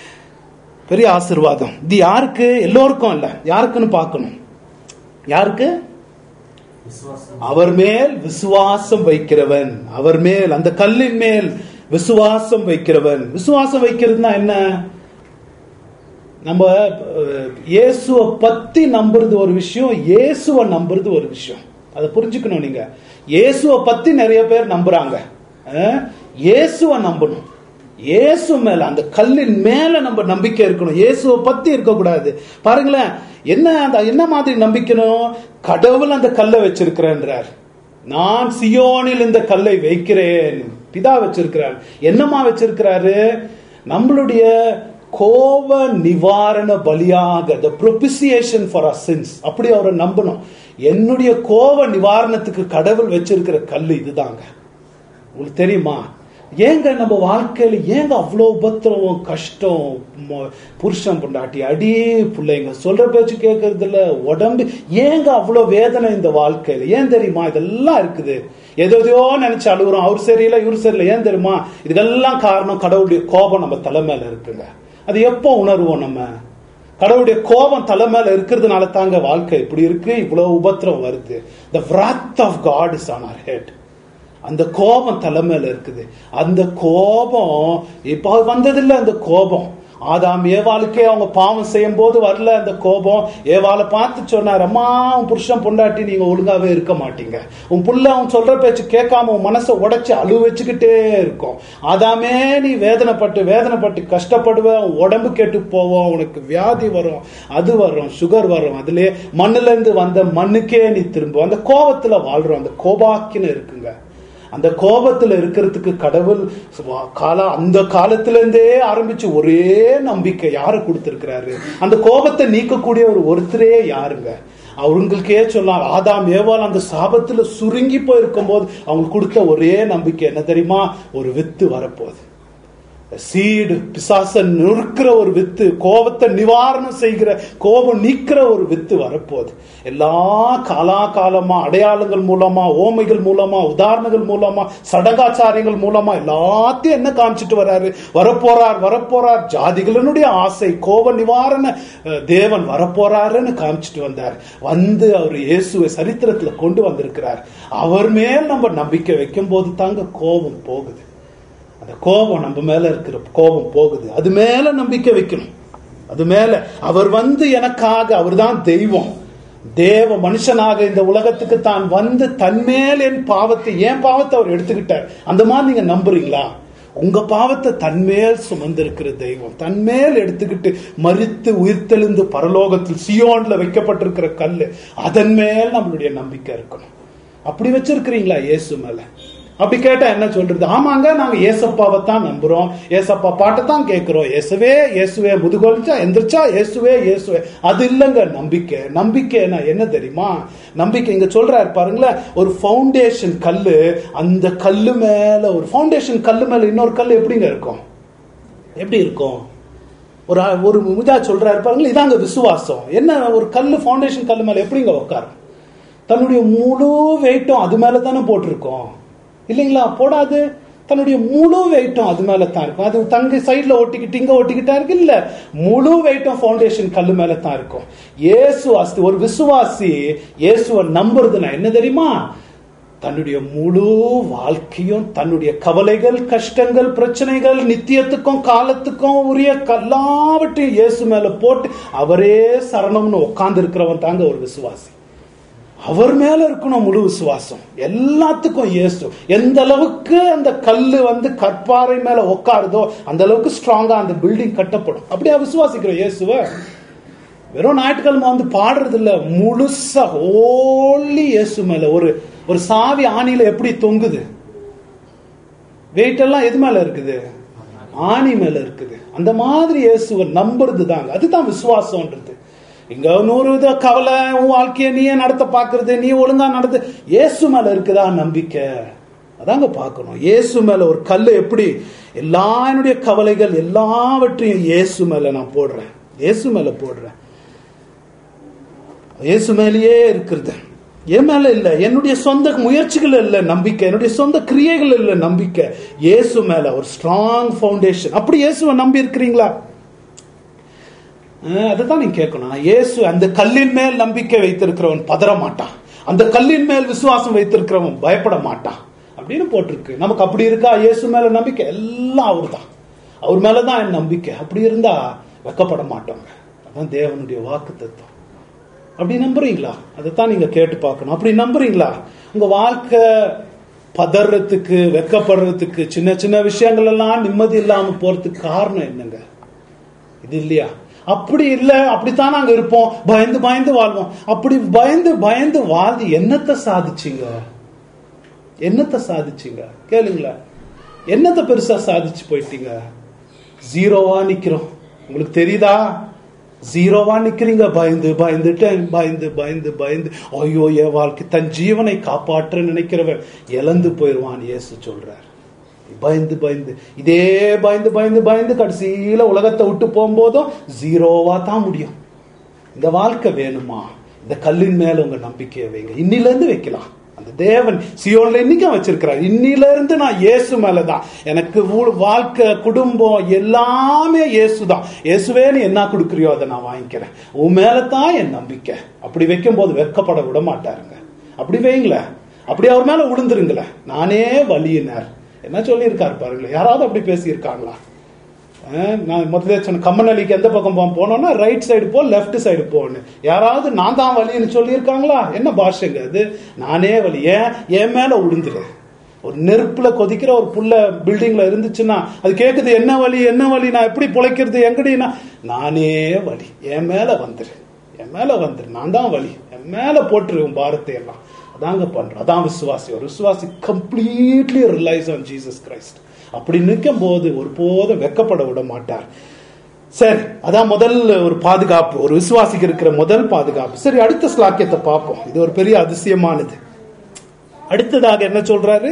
பெரிய ஆசீர்வாதம் இது யாருக்கு எல்லோருக்கும் இல்ல யாருக்குன்னு பார்க்கணும் யாருக்கு அவர் மேல் விசுவாசம் வைக்கிறவன் அவர் மேல் அந்த கல்லின் மேல் விசுவாசம் வைக்கிறவன் விசுவாசம் வைக்கிறதுனா என்ன நம்ம அஹ், இயேசுவை பத்தி நம்புறது ஒரு விஷயம் இயேசுவை நம்புறது ஒரு விஷயம் அதை புரிஞ்சுக்கணும் நீங்க இயேசுவை பத்தி நிறைய பேர் நம்புறாங்க அஹ், இயேசுவை நம்பணும் இயேசு மேல அந்த கல்லின் மேல நம்ம நம்பிக்கை இருக்கணும் இயேசுவை பத்தி இருக்கக்கூடாது பாருங்களேன் என்ன அந்த என்ன மாதிரி நம்பிக்கணும் கடவுள் அந்த கல்லை வச்சிருக்கிறேன்றார் நான் சியோனில் இந்த கல்லை வைக்கிறேன் பிதா வச்சிருக்கிறார் என்னமா வச்சிருக்கிறாரு நம்மளுடைய கோப நிவாரண பலியாக the propitiation for our sins அப்படி அவரை நம்பணும் என்னுடைய கோப நிவாரணத்துக்கு கடவுள் வச்சிருக்கிற கல் இதுதாங்க உங்களுக்கு தெரியுமா ஏங்க நம்ம வாழ்க்கையில ஏங்க அவ்வளோ உபத்திரவம் கஷ்டம் ம- புருஷன் பொண்டாட்டி அடி பிள்ளைங்க சொல்ற பேச்சு கேட்கறது இல்ல உடம்பு ஏங்க அவ்வளோ வேதனை இந்த வாழ்க்கையில ஏன் தெரியுமா இதெல்லாம் இருக்குது எதோ எதையோ நினைச்சு அழுகுறோம் அவர் சரியில்லை இவர் சரியில்லை ஏன் தெரியுமா இதுக்கெல்லாம் காரணம் கடவுளுடைய கோபம் நம்ம தலை மேல இருக்குங்க அது எப்போ உணர்வோம் நம்ம கடவுளுடைய கோபம் தலை மேல இருக்கிறதுனால தாங்க வாழ்க்கை இப்படி இருக்கு இவ்வளவு உபத்திரம் வருது the wrath of god is on our head அந்த கோபம் தலைமையில இருக்குது அந்த கோபம் இப்ப வந்ததில்லை அந்த கோபம் ஆதாம் ஏவாளுக்கே அவங்க பாவம் செய்யும் போது வரல அந்த கோபம் ஏவாளை பார்த்து சொன்னார் அம்மா உன் புருஷன் பொண்டாட்டி நீங்க ஒழுங்காவே இருக்க மாட்டீங்க உன் புள்ள அவன் சொல்ற பேச்சு கேட்காம உன் மனசை உடைச்சு அழு வச்சுக்கிட்டே இருக்கும் ஆதாமே நீ வேதனைப்பட்டு வேதனைப்பட்டு கஷ்டப்படுவ உன் உடம்பு கெட்டு போவோம் உனக்கு வியாதி வரும் அது வரும் சுகர் வரும் அதுலயே மண்ணுல இருந்து வந்த மண்ணுக்கே நீ திரும்ப அந்த கோபத்துல வாழ்றோம் அந்த கோபாக்கின்னு இருக்குங்க அந்த கோபத்துல இருக்கிறதுக்கு கடவுள் சுவா- காலா அந்த காலத்துல இருந்தே ஆரம்பிச்சு ஒரே நம்பிக்கை யாரு கொடுத்திருக்கிறாரு அந்த கோபத்தை நீக்கக்கூடிய ஒரு ஒருத்தரே யாருங்க அவங்களுக்கே சொல்லலாம் ஆதாம் ஏவாள் அந்த சாபத்துல சுருங்கி போயிருக்கும் போது அவங்களுக்கு கொடுத்த ஒரே நம்பிக்கை என்ன தெரியுமா ஒரு வித்து வரப்போகுது சீடு பிசாச நொறுக்கிற ஒரு வித்து கோபத்தை நிவாரணம் செய்கிற கோபம் நீக்கிற ஒரு வித்து வரப்போகுது எல்லா காலா காலமா அடையாளங்கள் மூலமா ஓமைகள் மூலமா உதாரணங்கள் மூலமா சடங்காச்சாரியங்கள் மூலமா எல்லாத்தையும் என்ன காமிச்சிட்டு வர்றாரு வரப்போறார் வரப்போறார் ஜாதிகளினுடைய ஆசை கோப நிவாரண அஹ், தேவன் வரப்போறாருன்னு காமிச்சிட்டு வந்தார் வந்து அவர் இயேசுவை சரித்திரத்துல கொண்டு வந்திருக்கிறார் அவர் மேல் நம்ம நம்பிக்கை வைக்கும் போது தாங்க கோபம் போகுது அந்த கோபம் நம்ம மேல இருக்கிற கோபம் போகுது அது மேல நம்பிக்கை வைக்கணும் அது மேல அவர் வந்து எனக்காக அவர்தான் தெய்வம் தேவ மனுஷனாக இந்த உலகத்துக்கு தான் வந்து தன்மேல் என் பாவத்தை என் பாவத்தை அவர் எடுத்துக்கிட்டார் அந்த மாதிரி நீங்க நம்புறீங்களா உங்க பாவத்தை தன்மேல் சுமந்திருக்கிற தெய்வம் தன்மேல் எடுத்துக்கிட்டு மறித்து உயிர்த்தெழுந்து பரலோகத்தில் சியோன்ல வைக்கப்பட்டிருக்கிற கல்லு அதன் மேல் நம்மளுடைய நம்பிக்கை இருக்கணும் அப்படி வச்சிருக்கிறீங்களா இயேசு மேல அப்படி கேட்டா என்ன சொல்றது ஆமாங்க நாங்க ஏசப்பாவை தான் நம்புறோம் ஏசப்பா பாட்டை தான் கேட்கிறோம் இயேசுவே இயேசுவே முதுகொலிச்சா எந்திரிச்சா இயேசுவே இயேசுவே அது இல்லைங்க நம்பிக்கை நம்பிக்கைனா என்ன தெரியுமா நம்பிக்கை இங்க சொல்றாரு பாருங்களேன் ஒரு ஃபவுண்டேஷன் கல்லு அந்த கல்லு மேல ஒரு ஃபவுண்டேஷன் கல்லு மேல இன்னொரு கல் எப்படிங்க இருக்கும் எப்படி இருக்கும் ஒரு ஒரு முஜா சொல்றாரு பாருங்களேன் இதாங்க விசுவாசம் என்ன ஒரு கல்லு ஃபவுண்டேஷன் கல்லு மேல எப்படிங்க உட்காரும் தன்னுடைய முழு வெயிட்டும் அது மேல தானே போட்டிருக்கோம் இல்லைங்களா போடாது தன்னுடைய முழு வெயிட்டும் அது மேல தான் இருக்கும் அது தங்க சைடுல ஒட்டிக்கிட்டு இங்க ஒட்டிக்கிட்டா இருக்கு இல்ல முழு வெயிட்டும் ஃபவுண்டேஷன் கல்லு மேல தான் இருக்கும் இயேசு அஸ்தி ஒரு விசுவாசி இயேசுவை நம்புறதுனா என்ன தெரியுமா தன்னுடைய முழு வாழ்க்கையும் தன்னுடைய கவலைகள் கஷ்டங்கள் பிரச்சனைகள் நித்தியத்துக்கும் காலத்துக்கும் உரிய எல்லாவற்றையும் இயேசு மேல போட்டு அவரே சரணம்னு உட்கார்ந்து இருக்கிறவன் தாங்க ஒரு விசுவாசி அவர் மேல இருக்கணும் முழு விசுவாசம் எல்லாத்துக்கும் இயேசு எந்த அளவுக்கு அந்த கல்லு வந்து கற்பாறை மேல உட்காருதோ அந்த அளவுக்கு ஸ்ட்ராங்கா அந்த பில்டிங் கட்டப்படும் அப்படியே விசுவாசிக்கிறோம் இயேசுவ வெறும் ஞாயிற்றுக்கிழமை வந்து பாடுறது இல்ல முழுசா ஓன்லி இயேசு மேல ஒரு ஒரு சாவி ஆணியில எப்படி தொங்குது வெயிட் எல்லாம் எது மேல இருக்குது ஆணி மேல இருக்குது அந்த மாதிரி இயேசுவை நம்புறது தாங்க அதுதான் விசுவாசம்ன்றது இங்க நூறு வித கவலை உன் வாழ்க்கைய நீயே நடத்த பாக்குறது நீ ஒழுங்கா நடத்து இயேசு மேல இருக்குதா நம்பிக்கை அதாங்க பார்க்கணும் இயேசு மேல ஒரு கல்லு எப்படி எல்லா என்னுடைய கவலைகள் எல்லாவற்றையும் இயேசு மேல நான் போடுறேன் இயேசு மேல போடுறேன் இயேசு மேலேயே இருக்கிறது என் மேல இல்ல என்னுடைய சொந்த முயற்சிகள் இல்ல நம்பிக்கை என்னுடைய சொந்த கிரியைகள் இல்ல நம்பிக்கை இயேசு மேல ஒரு ஸ்ட்ராங் ஃபவுண்டேஷன் அப்படி இயேசுவை நம்பி இருக்கிறீங்களா அஹ் அதுதான் நீங்க கேட்கணும் இயேசு அந்த கல்லின் மேல் நம்பிக்கை வைத்திருக்கிறவன் பதற மாட்டான் அந்த கல்லின் மேல் விசுவாசம் வைத்திருக்கிறவன் பயப்பட மாட்டான் அப்படின்னு போட்டிருக்கு நமக்கு அப்படி இருக்கா இயேசு மேல நம்பிக்கை எல்லாம் அவர் தான் அவர் மேலதான் என் நம்பிக்கை அப்படி இருந்தா வெக்கப்பட மாட்டோங்க அதான் தேவனுடைய வாக்கு தத்துவம் அப்படி நம்புறீங்களா அதைத்தான் நீங்க கேட்டு பார்க்கணும் அப்படி நம்புறீங்களா உங்க வாழ்க்கை பதறதுக்கு வெக்கப்படுறதுக்கு சின்ன சின்ன விஷயங்கள் எல்லாம் நிம்மதி இல்லாம போறதுக்கு காரணம் என்னங்க இது இல்லையா அப்படி இல்ல அப்படித்தான் நாங்க இருப்போம் பயந்து பயந்து வாழ்வோம் அப்படி பயந்து பயந்து வாழ்ந்து என்னத்தை சாதிச்சீங்க என்னத்தை சாதிச்சீங்க கேளுங்களேன் என்னத்தை பெருசா சாதிச்சு போயிட்டீங்க ஜீரோவா நிக்கிறோம் உங்களுக்கு தெரியுதா ஜீரோவா நிக்கிறீங்க பயந்து பயந்துட்டேன் பயந்து பயந்து பயந்து ஐயோ என் வாழ்க்கை தன் ஜீவனை காப்பாற்ற நினைக்கிறவன் இழந்து போயிடுவான் இயேசு சொல்றார் பயந்து பயந்து இதே பயந்து பயந்து பயந்து கடைசியில உலகத்தை விட்டு போகும்போதும் ஜீரோவா தான் முடியும் இந்த வாழ்க்கை வேணுமா இந்த கல்லின் மேல உங்க நம்பிக்கையை வைங்க இன்னில இருந்து வைக்கலாம் அந்த தேவன் சியோன்ல இன்னைக்கும் வச்சிருக்கிறார் இன்னில இருந்து நான் இயேசு மேலதான் எனக்கு ஊ- வாழ்க்கை குடும்பம் எல்லாமே இயேசு தான் இயேசுவே நீ என்ன கொடுக்குறியோ அதை நான் வாங்கிக்கிறேன் உன் மேலதான் என் நம்பிக்கை அப்படி வைக்கும் போது வெட்கப்பட விட மாட்டாருங்க அப்படி வைங்களேன் அப்படி அவர் மேல விழுந்துருங்களேன் நானே வலியினர் என்ன சொல்லியிருக்காரு பாருங்களேன் யாராவது அப்படி பேசியிருக்காங்களா அஹ் நான் முதல்ல சொன்ன கம்மநலிக்கு எந்த பக்கம் போ- போனோம்னா ரைட் சைடு போ லெஃப்ட் சைடு போன்னு யாராவது நான் தான் வலின்னு சொல்லியிருக்காங்களா என்ன பாஷைங்க அது நானே வலி ஏன் என் மேல விழுந்துரு ஒரு நெருப்புல கொதிக்கிற ஒரு புள்ள பில்டிங்ல இருந்துச்சுன்னா அது கேக்குது என்ன வலி என்ன வலி நான் எப்படி பொழைக்கிறது எங்கடினா நானே வலி என் மேல வந்துரு என் மேல வந்துரு நான் தான் வலி என் மேல போட்டுரு உன் பாரத்தை எல்லாம் அதாங்க பண்றோம் அதான் விசுவாசி ஒரு விசுவாசி completely relies on Jesus Christ அப்படி நிற்கும் போது ஒருபோதும் வெக்கப்பட விட மாட்டார் சரி அதான் முதல் ஒரு பாதுகாப்பு ஒரு விசுவாசிக்கு இருக்கிற முதல் பாதுகாப்பு சரி அடுத்த ஸ்லாக்கியத்தை பார்ப்போம் இது ஒரு பெரிய அதிசயமானது அடுத்ததாக என்ன சொல்றாரு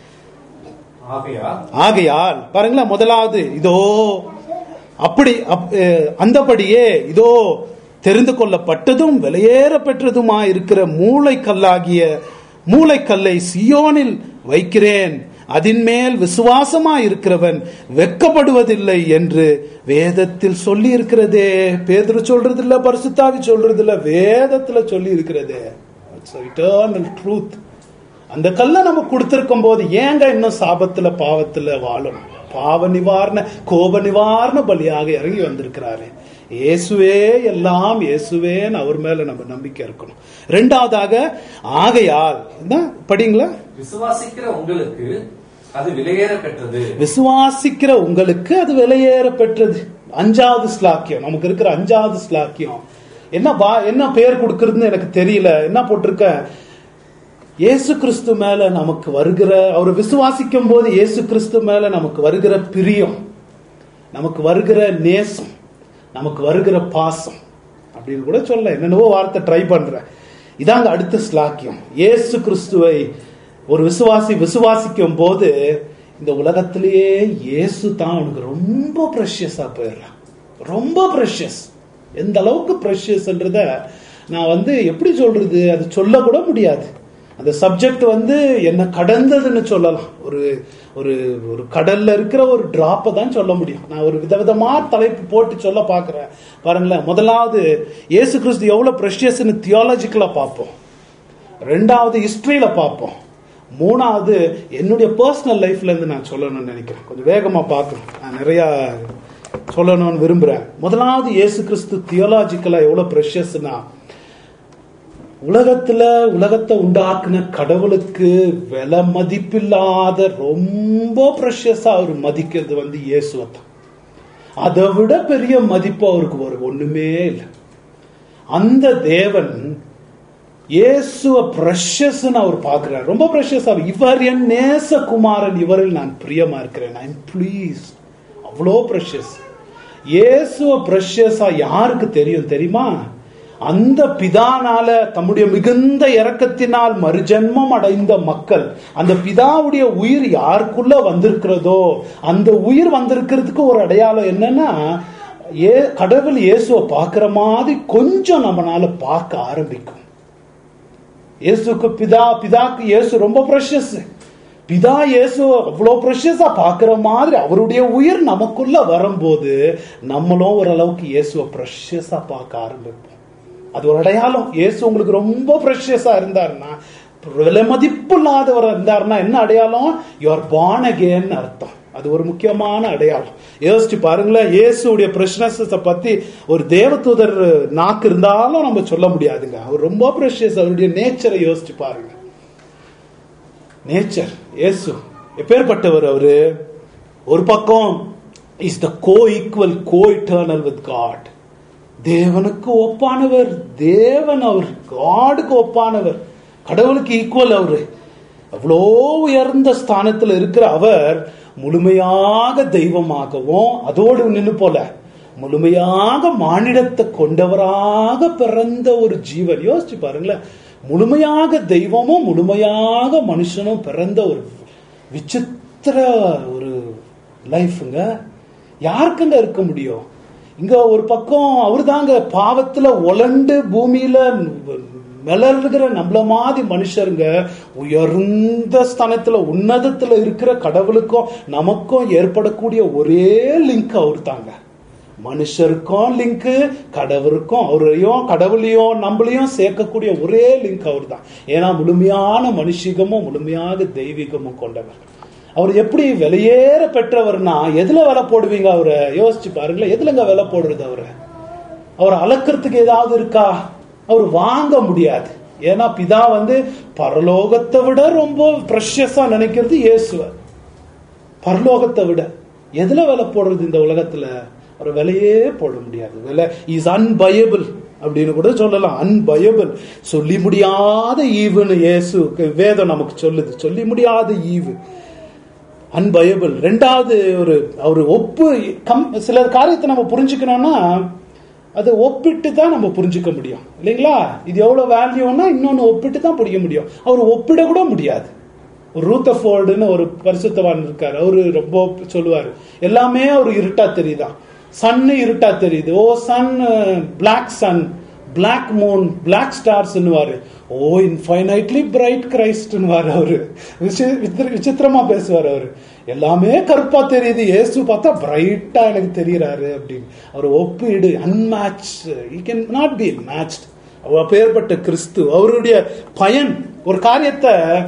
ஆகையால் ஆகையால் பாருங்களேன் முதலாவது இதோ அப்படி அப்- அஹ், அந்தபடியே இதோ தெரிந்து கொள்ளப்பட்டதும் வெளியேற பெற்றதுமா இருக்கிற மூளைக்கல்லாகிய மூளைக்கல்லை சியோனில் வைக்கிறேன் அதின் மேல் விசுவாசமா இருக்கிறவன் வெட்கப்படுவதில்லை என்று வேதத்தில் சொல்லி இருக்கிறதே பேதுரு சொல்றது இல்ல பரிசுத்தாவி சொல்றது இல்ல வேதத்துல சொல்லி இருக்கிறதே இட்டர்னல் ட்ரூத் அந்த கல்லை நம்ம கொடுத்திருக்கும் போது ஏங்க இன்னும் சாபத்துல பாவத்துல வாழணும் பாவ நிவாரண கோப நிவாரண பலியாக இறங்கி வந்திருக்கிறாரு இயேசுவே எல்லாம் இயேசுவேன்னு அவர் மேல நம்ம நம்பிக்கை இருக்கணும் ரெண்டாவதாக ஆகையால் என்ன படிங்களா விசுவாசிக்கிற உங்களுக்கு அது விலையேற பெற்றது விசுவாசிக்கிற உங்களுக்கு அது விலையேற பெற்றது அஞ்சாவது ஸ்லாக்கியம் நமக்கு இருக்கிற அஞ்சாவது ஸ்லாக்கியம் என்ன பா என்ன பேர் கொடுக்கறதுன்னு எனக்கு தெரியல என்ன போட்டிருக்க இயேசு கிறிஸ்து மேல நமக்கு வருகிற அவர் விசுவாசிக்கும் போது இயேசு கிறிஸ்து மேல நமக்கு வருகிற பிரியம் நமக்கு வருகிற நேசம் நமக்கு வருகிற பாசம் அப்படின்னு கூட சொல்ல என்னென்னவோ வார்த்தை ட்ரை பண்றேன் இதாங்க அடுத்த ஸ்லாக்கியம் இயேசு கிறிஸ்துவை ஒரு விசுவாசி விசுவாசிக்கும் போது இந்த உலகத்திலேயே இயேசு தான் அவனுக்கு ரொம்ப ப்ரெஷியஸா போயிடுறான் ரொம்ப ப்ரெஷியஸ் எந்த அளவுக்கு ப்ரெஷியஸ்ன்றத நான் வந்து எப்படி சொல்றது அது சொல்ல கூட முடியாது அந்த சப்ஜெக்ட் வந்து என்ன கடந்ததுன்னு சொல்லலாம் ஒரு ஒரு ஒரு கடல்ல இருக்கிற ஒரு டிராப்பை தான் சொல்ல முடியும் நான் ஒரு விதவிதமா தலைப்பு போட்டு சொல்ல பார்க்கிறேன் பாருங்களேன் முதலாவது இயேசு கிறிஸ்து எவ்வளவு ப்ரெஷியஸ்னு தியாலஜிக்கலா பார்ப்போம் ரெண்டாவது ஹிஸ்டரியில பார்ப்போம் மூணாவது என்னுடைய பர்சனல் லைஃப்ல இருந்து நான் சொல்லணும்னு நினைக்கிறேன் கொஞ்சம் வேகமா பார்க்கணும் நான் நிறைய சொல்லணும்னு விரும்புறேன் முதலாவது இயேசு கிறிஸ்து தியோலாஜிக்கலா எவ்வளவு ப்ரெஷியஸ்னா உலகத்துல உலகத்தை உண்டாக்குன கடவுளுக்கு விலை மதிப்பில்லாத ரொம்ப ப்ரெஷியஸா அவர் மதிக்கிறது வந்து இயேசுவை தான் அதை விட பெரிய மதிப்பு அவருக்கு ஒரு ஒண்ணுமே இல்லை அந்த தேவன் இயேசுவ ப்ரெஷஸ்ன்னு அவர் பார்க்கிறார் ரொம்ப ப்ரெஷஸ் அவர் இவர் என் நேச குமாரன் இவரில் நான் பிரியமா இருக்கிறேன் ஐ எம் ப்ளீஸ் அவ்வளோ ப்ரெஷஸ் இயேசுவ ப்ரெஷஸா யாருக்கு தெரியும் தெரியுமா அந்த பிதானால தம்முடைய மிகுந்த இரக்கத்தினால் மறுஜன்மம் அடைந்த மக்கள் அந்த பிதாவுடைய உயிர் யாருக்குள்ள வந்திருக்கிறதோ அந்த உயிர் வந்திருக்கிறதுக்கு ஒரு அடையாளம் என்னன்னா ஏ கடவுள் இயேசுவை பார்க்கிற மாதிரி கொஞ்சம் நம்மளால பார்க்க ஆரம்பிக்கும் இயேசுக்கு பிதா பிதாக்கு இயேசு ரொம்ப ப்ரெஷஸ் பிதா இயேசு அவ்வளோ ப்ரெஷஸா பார்க்கிற மாதிரி அவருடைய உயிர் நமக்குள்ள வரும்போது நம்மளும் ஓரளவுக்கு இயேசுவை ப்ரெஷஸா பார்க்க ஆரம்பிப்போம் அது ஒரு அடையாளம் இயேசு உங்களுக்கு ரொம்ப ப்ரெஷஸா இருந்தாருன்னா விலை மதிப்பு இல்லாதவர் இருந்தாருன்னா என்ன அடையாளம் யுவர் பார்ன் அகேன் அர்த்தம் அது ஒரு முக்கியமான அடையாளம் யோசிச்சு பாருங்களேன் இயேசுடைய பிரஷ்னஸ பத்தி ஒரு தேவதூதர் நாக்கு இருந்தாலும் நம்ம சொல்ல முடியாதுங்க அவர் ரொம்ப ப்ரெஷியஸ் அவருடைய நேச்சரை யோசிச்சு பாருங்க நேச்சர் இயேசு எப்பேற்பட்டவர் அவரு ஒரு பக்கம் is the co equal co eternal with God தேவனுக்கு ஒப்பானவர் தேவன் அவர் காடுக்கு ஒப்பானவர் கடவுளுக்கு ஈக்குவல் அவரு அவ்வளோ உயர்ந்த ஸ்தானத்தில் இருக்கிற அவர் முழுமையாக தெய்வமாகவும் அதோடு நின்று போல முழுமையாக மானிடத்தை கொண்டவராக பிறந்த ஒரு ஜீவன் யோசிச்சு பாருங்களேன் முழுமையாக தெய்வமும் முழுமையாக மனுஷனும் பிறந்த ஒரு விசித்திர ஒரு லைஃப்ங்க யாருக்குங்க இருக்க முடியும் இங்க ஒரு பக்கம் அவர் தாங்க பாவத்துல உலண்டு பூமியில மிளறுகிற நம்மள மாதிரி மனுஷருங்க உயர்ந்த ஸ்தானத்துல உன்னதத்துல இருக்கிற கடவுளுக்கும் நமக்கும் ஏற்படக்கூடிய ஒரே லிங்க் அவர் தாங்க மனுஷருக்கும் லிங்க் கடவுளுக்கும் அவரையும் கடவுளையும் நம்மளையும் சேர்க்கக்கூடிய ஒரே லிங்க் அவர் தான் ஏன்னா முழுமையான மனுஷிகமும் முழுமையாக தெய்வீகமும் கொண்டவர் அவர் எப்படி வெளியேற பெற்றவர்னா எதுல விலை போடுவீங்க அவரை யோசிச்சு பாருங்களேன் எதுலங்க விலை போடுறது அவரை அவர் அளக்கிறதுக்கு ஏதாவது இருக்கா அவர் வாங்க முடியாது ஏன்னா பிதா வந்து பரலோகத்தை விட ரொம்ப ப்ரெஷஸா நினைக்கிறது இயேசுவர் பரலோகத்தை விட எதுல விலை போடுறது இந்த உலகத்துல ஒரு விலையே போட முடியாது விலை இஸ் அன்பயபிள் அப்படின்னு கூட சொல்லலாம் அன்பயபிள் சொல்லி முடியாத ஈவுன்னு இயேசு வேதம் நமக்கு சொல்லுது சொல்லி முடியாத ஈவு அன்பயபிள் ரெண்டாவது ஒரு ஒரு ஒப்பு கம் சில காரியத்தை நம்ம புரிஞ்சுக்கணும்னா அதை ஒப்பிட்டு தான் நம்ம புரிஞ்சுக்க முடியும் இல்லைங்களா இது எவ்வளவு வேல்யூன்னா இன்னொன்னு ஒப்பிட்டு தான் புரிய முடியும் அவர் ஒப்பிட கூட முடியாது ஒரு ரூத்தஃபோர்டுன்னு ஒரு பரிசுத்தவான் இருக்காரு அவரு ரொம்ப சொல்லுவாரு எல்லாமே ஒரு இருட்டா தெரியுதான் சன்னு இருட்டா தெரியுது O sun black sun black moon black ஸ்டார்ஸ்னுவாரு ஓ இன்ஃபைனைட்லி பிரைட் கிரைஸ்ட்னுவாரு அவரு விசித்திரமா பேசுவார் அவரு எல்லாமே கருப்பா தெரியுது ஏசு பார்த்தா பிரைட்டா எனக்கு தெரியறாரு அப்படின்னு அவர் ஒப்பீடு unmatch he can not be matched அவர் பேர்பட்ட கிறிஸ்து அவருடைய பயன் ஒரு காரியத்தை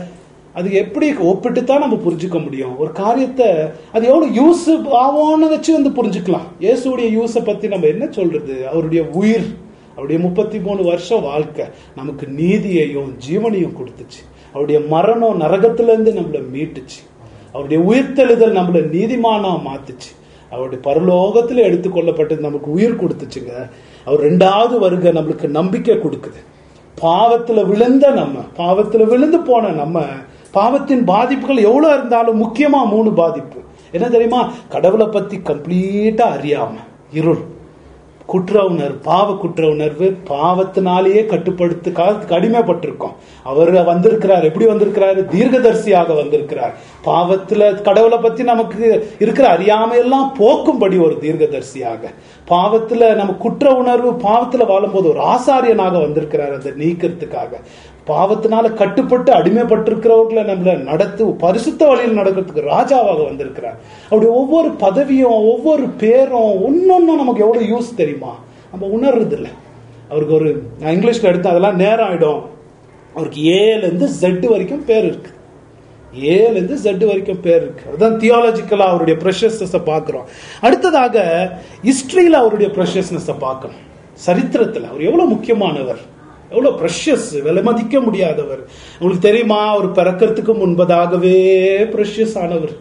அது எப்படி ஒப்பிட்டு தான் நம்ம புரிஞ்சுக்க முடியும் ஒரு காரியத்தை அது எவ்வளவு யூஸ் ஆகும்னு வச்சு வந்து புரிஞ்சுக்கலாம் இயேசுடைய யூஸை பத்தி நம்ம என்ன சொல்றது அவருடைய உயிர் அவருடைய முப்பத்தி மூணு வருஷம் வாழ்க்கை நமக்கு நீதியையும் ஜீவனையும் கொடுத்துச்சு அவருடைய மரணம் நரகத்துல இருந்து நம்மளை மீட்டுச்சு அவருடைய உயிர்த்தெழுதல் நம்மளை நீதிமானா மாத்துச்சு அவருடைய பரலோகத்துல எடுத்துக்கொள்ளப்பட்டது நமக்கு உயிர் கொடுத்துச்சுங்க அவர் ரெண்டாவது வருகை நம்மளுக்கு நம்பிக்கை கொடுக்குது பாவத்துல விழுந்த நம்ம பாவத்துல விழுந்து போன நம்ம பாவத்தின் பாதிப்புகள் எவ்வளவு இருந்தாலும் முக்கியமா மூணு பாதிப்பு என்ன தெரியுமா கடவுளை பத்தி கம்ப்ளீட்டா அறியாம இருள் குற்ற உணர்வு பாவ குற்ற உணர்வு பாவத்தினாலேயே கட்டுப்படுத்து காலத்துக்கு அடிமைப்பட்டிருக்கோம் அவர் வந்திருக்கிறார் எப்படி வந்திருக்கிறாரு தீர்க்கதரிசியாக வந்திருக்கிறார் பாவத்துல கடவுளை பத்தி நமக்கு இருக்கிற அறியாமையெல்லாம் போக்கும்படி ஒரு தீர்க்கதரிசியாக பாவத்துல நம்ம குற்ற உணர்வு பாவத்துல வாழும்போது ஒரு ஆசாரியனாக வந்திருக்கிறார் அதை நீக்கிறதுக்காக பாவத்தினால கட்டுப்பட்டு அடிமைப்பட்டிருக்கிறவர்களை நம்மள நடத்து பரிசுத்த வழியில் நடக்கிறதுக்கு ராஜாவாக வந்திருக்கிறார் அவருடைய ஒவ்வொரு பதவியும் ஒவ்வொரு பேரும் ஒன்னொன்னும் நமக்கு எவ்வளவு யூஸ் தெரியுமா நம்ம உணர்றது இல்லை அவருக்கு ஒரு நான் இங்கிலீஷ்ல எடுத்தேன் அதெல்லாம் நேரம் ஆயிடும் அவருக்கு ஏல இருந்து ஜெட் வரைக்கும் பேர் இருக்கு ஏல இருந்து ஜெட் வரைக்கும் பேர் இருக்கு அதுதான் தியாலஜிக்கலா அவருடைய ப்ரெஷஸ்னஸ் பார்க்கிறோம் அடுத்ததாக ஹிஸ்டரியில அவருடைய ப்ரெஷஸ்னஸ் பார்க்கணும் சரித்திரத்துல அவர் எவ்வளவு முக்கியமானவர் எவ்வளவு ப்ரெஷஸ் விலை மதிக்க முடியாதவர் உங்களுக்கு தெரியுமா அவர் பிறக்கிறதுக்கு முன்பதாகவே ப்ரெஷஸ் ஆனவர்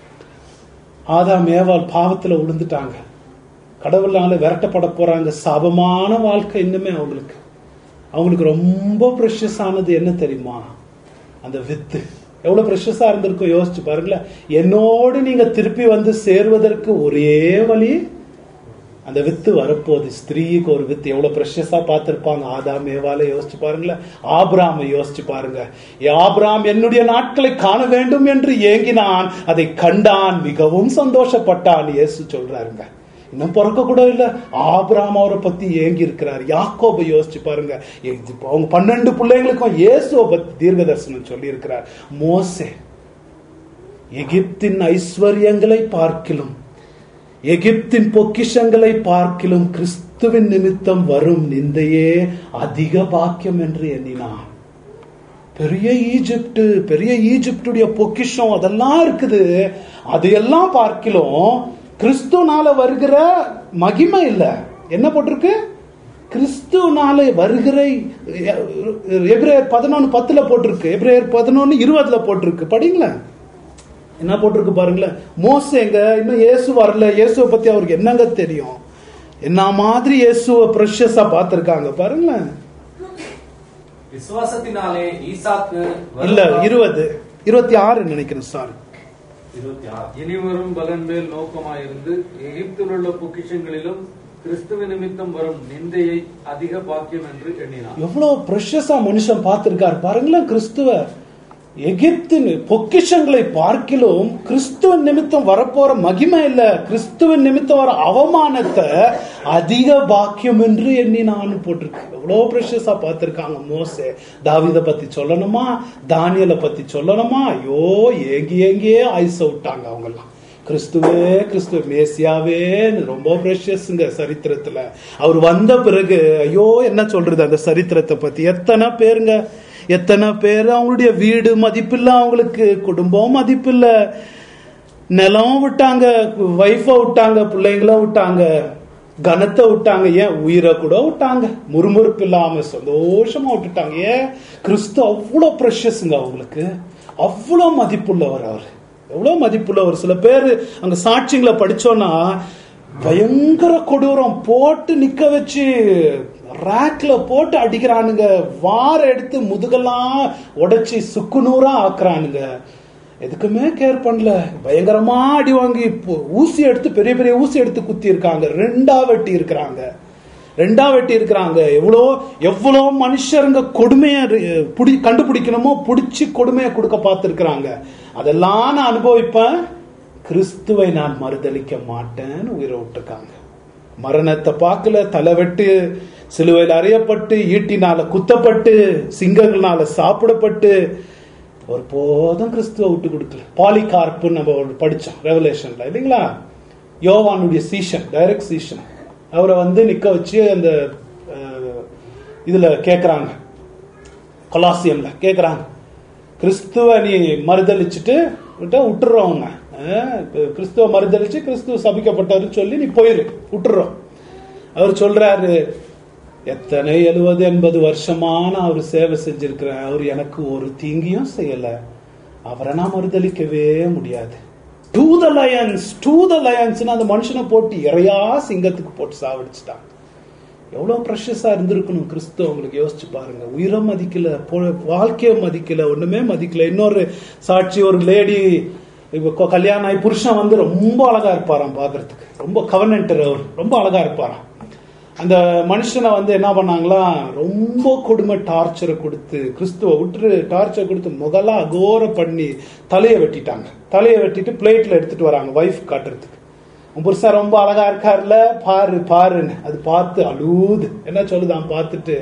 ஆதாம் ஏவாள் பாவத்துல விழுந்துட்டாங்க கடவுளால விரட்டப்பட போறாங்க சாபமான வாழ்க்கை இன்னுமே அவங்களுக்கு அவங்களுக்கு ரொம்ப ப்ரெஷஸ் ஆனது என்ன தெரியுமா அந்த வித்து எவ்வளவு ப்ரெஷஸா இருந்திருக்கும் யோசிச்சு பாருங்களேன் என்னோடு நீங்க திருப்பி வந்து சேர்வதற்கு ஒரே வழி அந்த வித்து வரப்போகுது ஸ்திரீக்கு ஒரு வித்து எவ்வளவு ப்ரெஷஸா பார்த்திருப்பாங்க ஆதாம் ஏவால யோசிச்சு பாருங்களேன் ஆபிராம யோசிச்சு பாருங்க ஆபிராம் என்னுடைய நாட்களை காண வேண்டும் என்று ஏங்கினான் அதை கண்டான் மிகவும் சந்தோஷப்பட்டான் இயேசு சொல்றாருங்க இன்னும் பிறக்க கூட இல்ல ஆபிராம் அவரை பத்தி ஏங்கி இருக்கிறார் யாக்கோபை யோசிச்சு பாருங்க இப்ப அவங்க பன்னெண்டு பிள்ளைங்களுக்கும் இயேசுவை பத்தி தீர்க்க தரிசனம் சொல்லி இருக்கிறார் மோசே எகிப்தின் ஐஸ்வர்யங்களை பார்க்கிலும் எகிப்தின் பொக்கிஷங்களை பார்க்கிலும் கிறிஸ்துவின் நிமித்தம் வரும் நிந்தையே அதிக பாக்கியம் என்று எண்ணினான் பெரிய ஈஜிப்ட் பெரிய ஈஜிப்டுடைய பொக்கிஷம் அதெல்லாம் இருக்குது அதையெல்லாம் பார்க்கிலும் கிறிஸ்துனால வருகிற மகிமை இல்ல என்ன போட்டிருக்கு கிறிஸ்துனால வருகிற எப்ரேயர் பதினொன்னு பத்துல போட்டிருக்கு எப்ரேயர் பதினொன்னு இருபதுல போட்டிருக்கு படிங்களேன் என்ன போட்டிருக்கு பாருங்களேன் மோசேங்க இன்னும் இயேசு வரல இயேசுவை பத்தி அவருக்கு என்னங்க தெரியும் என்ன மாதிரி இயேசுவை ப்ரெஷஸா பார்த்திருக்காங்க பாருங்களேன் விசுவாசத்தினாலே ஈசாக்கு இல்ல இருபது இருபத்தி ஆறு நினைக்கிறேன் சாரி இருபத்தி ஆறு இனிவரும் பலன் மேல் நோக்கமாயிருந்து எகிப்தில் உள்ள பொக்கிஷங்களிலும் கிறிஸ்துவ நிமித்தம் வரும் நிந்தையை அதிக பாக்கியம் என்று எண்ணினார் எவ்வளவு ப்ரெஷஸா மனுஷன் பார்த்திருக்காரு பாருங்களேன் கிறிஸ்துவ எகிப்தின் பொக்கிஷங்களை பார்க்கிலும் கிறிஸ்துவன் நிமித்தம் வரப்போற மகிமை இல்ல கிறிஸ்துவன் நிமித்தம் வர அவமானத்தை அதிக பாக்கியம் என்று எண்ணினான்னு போட்டிருக்கு எவ்வளவு ப்ரெஷஸா பார்த்திருக்காங்க மோசே தாவித பத்தி சொல்லணுமா தானியலை பத்தி சொல்லணுமா ஐயோ ஏங்கி ஏங்கியே ஐச விட்டாங்க அவங்கெல்லாம் கிறிஸ்துவே கிறிஸ்துவ மேசியாவே ரொம்ப ப்ரெஷஸ்ங்க சரித்திரத்துல அவர் வந்த பிறகு ஐயோ என்ன சொல்றது அந்த சரித்திரத்தை பத்தி எத்தனை பேருங்க எத்தனை பேர் அவங்களுடைய வீடு மதிப்பில்ல அவங்களுக்கு குடும்பம் மதிப்பில்ல நிலம் விட்டாங்க வைஃப விட்டாங்க பிள்ளைங்கள விட்டாங்க கனத்தை விட்டாங்க ஏன் உயிரை கூட விட்டாங்க முறுமுறுப்பு இல்லாம சந்தோஷமா விட்டுட்டாங்க ஏன் கிறிஸ்து அவ்வளவு ப்ரெஷஸ்ங்க அவங்களுக்கு அவ்வளவு மதிப்புள்ளவர் அவர் எவ்வளவு மதிப்புள்ளவர் சில பேர் அங்க சாட்சிங்களை படிச்சோன்னா பயங்கர கொடூரம் போட்டு நிக்க வச்சு ரேக்ல போட்டு அடிக்கிறானுங்க வார எடுத்து முதுகெல்லாம் உடைச்சி சுக்குநூறா ஆக்குறானுங்க எதுக்குமே கேர் பண்ணல பயங்கரமா அடி வாங்கி பு- ஊசி எடுத்து பெரிய பெரிய ஊசி எடுத்து குத்தி இருக்காங்க ரெண்டா வெட்டி இருக்கிறாங்க ரெண்டா வெட்டி இருக்கிறாங்க எவ்வளோ எவ்வளோ மனுஷருங்க கொடுமையை ரி- புடி கண்டுபிடிக்கணுமோ பிடிச்சி கொடுமையை கொடுக்க பார்த்துருக்குறாங்க அதெல்லாம் நான் அனுபவிப்பேன் கிறிஸ்துவை நான் மறுதலிக்க மாட்டேன்னு உயிரை விட்டுருக்காங்க மரணத்தை பார்க்கல தலைவெட்டு சிலுவையில் அறையப்பட்டு ஈட்டினால குத்தப்பட்டு சிங்கங்களால சாப்பிடப்பட்டு ஒரு போதும் கிறிஸ்துவ விட்டு கொடுக்கல பாலிகார்ப்பு நம்ம ஒண்ணு படிச்சோம் ரெவலேஷன்ல இல்லைங்களா யோவானுடைய சீஷன் டைரக்ட் சீஷன் அவரை வந்து நிக்க வச்சு அந்த அஹ், இதுல கேக்குறாங்க கொலாசியம்ல கேக்குறாங்க கிறிஸ்துவ நீ மறுதளிச்சுட்டு விட்டா விட்டுறோம் அவங்க அஹ், இப்ப கிறிஸ்துவ மறுதளிச்சு கிறிஸ்துவ சபிக்கப்பட்டாருன்னு சொல்லி நீ போயிரு விட்டுறோம் அவர் சொல்றாரு எத்தனை எழுபது எண்பது வருஷமான அவர் சேவை செஞ்சிருக்கிறேன் அவர் எனக்கு ஒரு தீங்கியும் செய்யல அவரை நான் மறுதளிக்கவே முடியாது to the lions to the lions அந்த மனுஷனை போட்டு இறையா சிங்கத்துக்கு போட்டு சாவடிச்சுட்டான் எவ்வளவு ப்ரெஷஸா இருந்திருக்கணும் கிறிஸ்து உங்களுக்கு யோசிச்சு பாருங்க உயிரை மதிக்கல பொ- வாழ்க்கையை மதிக்கல ஒண்ணுமே மதிக்கல இன்னொரு சாட்சி ஒரு லேடி இப்ப கொ- கல்யாணம் ஆகி புருஷன் வந்து ரொம்ப அழகா இருப்பாராம் பாக்குறதுக்கு ரொம்ப கவர்னன்டர் அவர் ரொம்ப அழகா இருப்பாராம் அந்த மனுஷனை வந்து என்ன பண்ணாங்களாம் ரொம்ப கொடுமை டார்ச்சரை கொடுத்து கிறிஸ்துவ விட்டு டார்ச்சர் கொடுத்து முகலா அகோர பண்ணி தலையை வெட்டிட்டாங்க தலையை வெட்டிட்டு பிளேட்ல எடுத்துட்டு வராங்க வைஃப் காட்டுறதுக்கு உன் புருஷன் ரொம்ப அழகா இருக்காருல்ல பாரு பாருன்னு அது பார்த்து அழுவுது என்ன சொல்லுதான் பார்த்துட்டு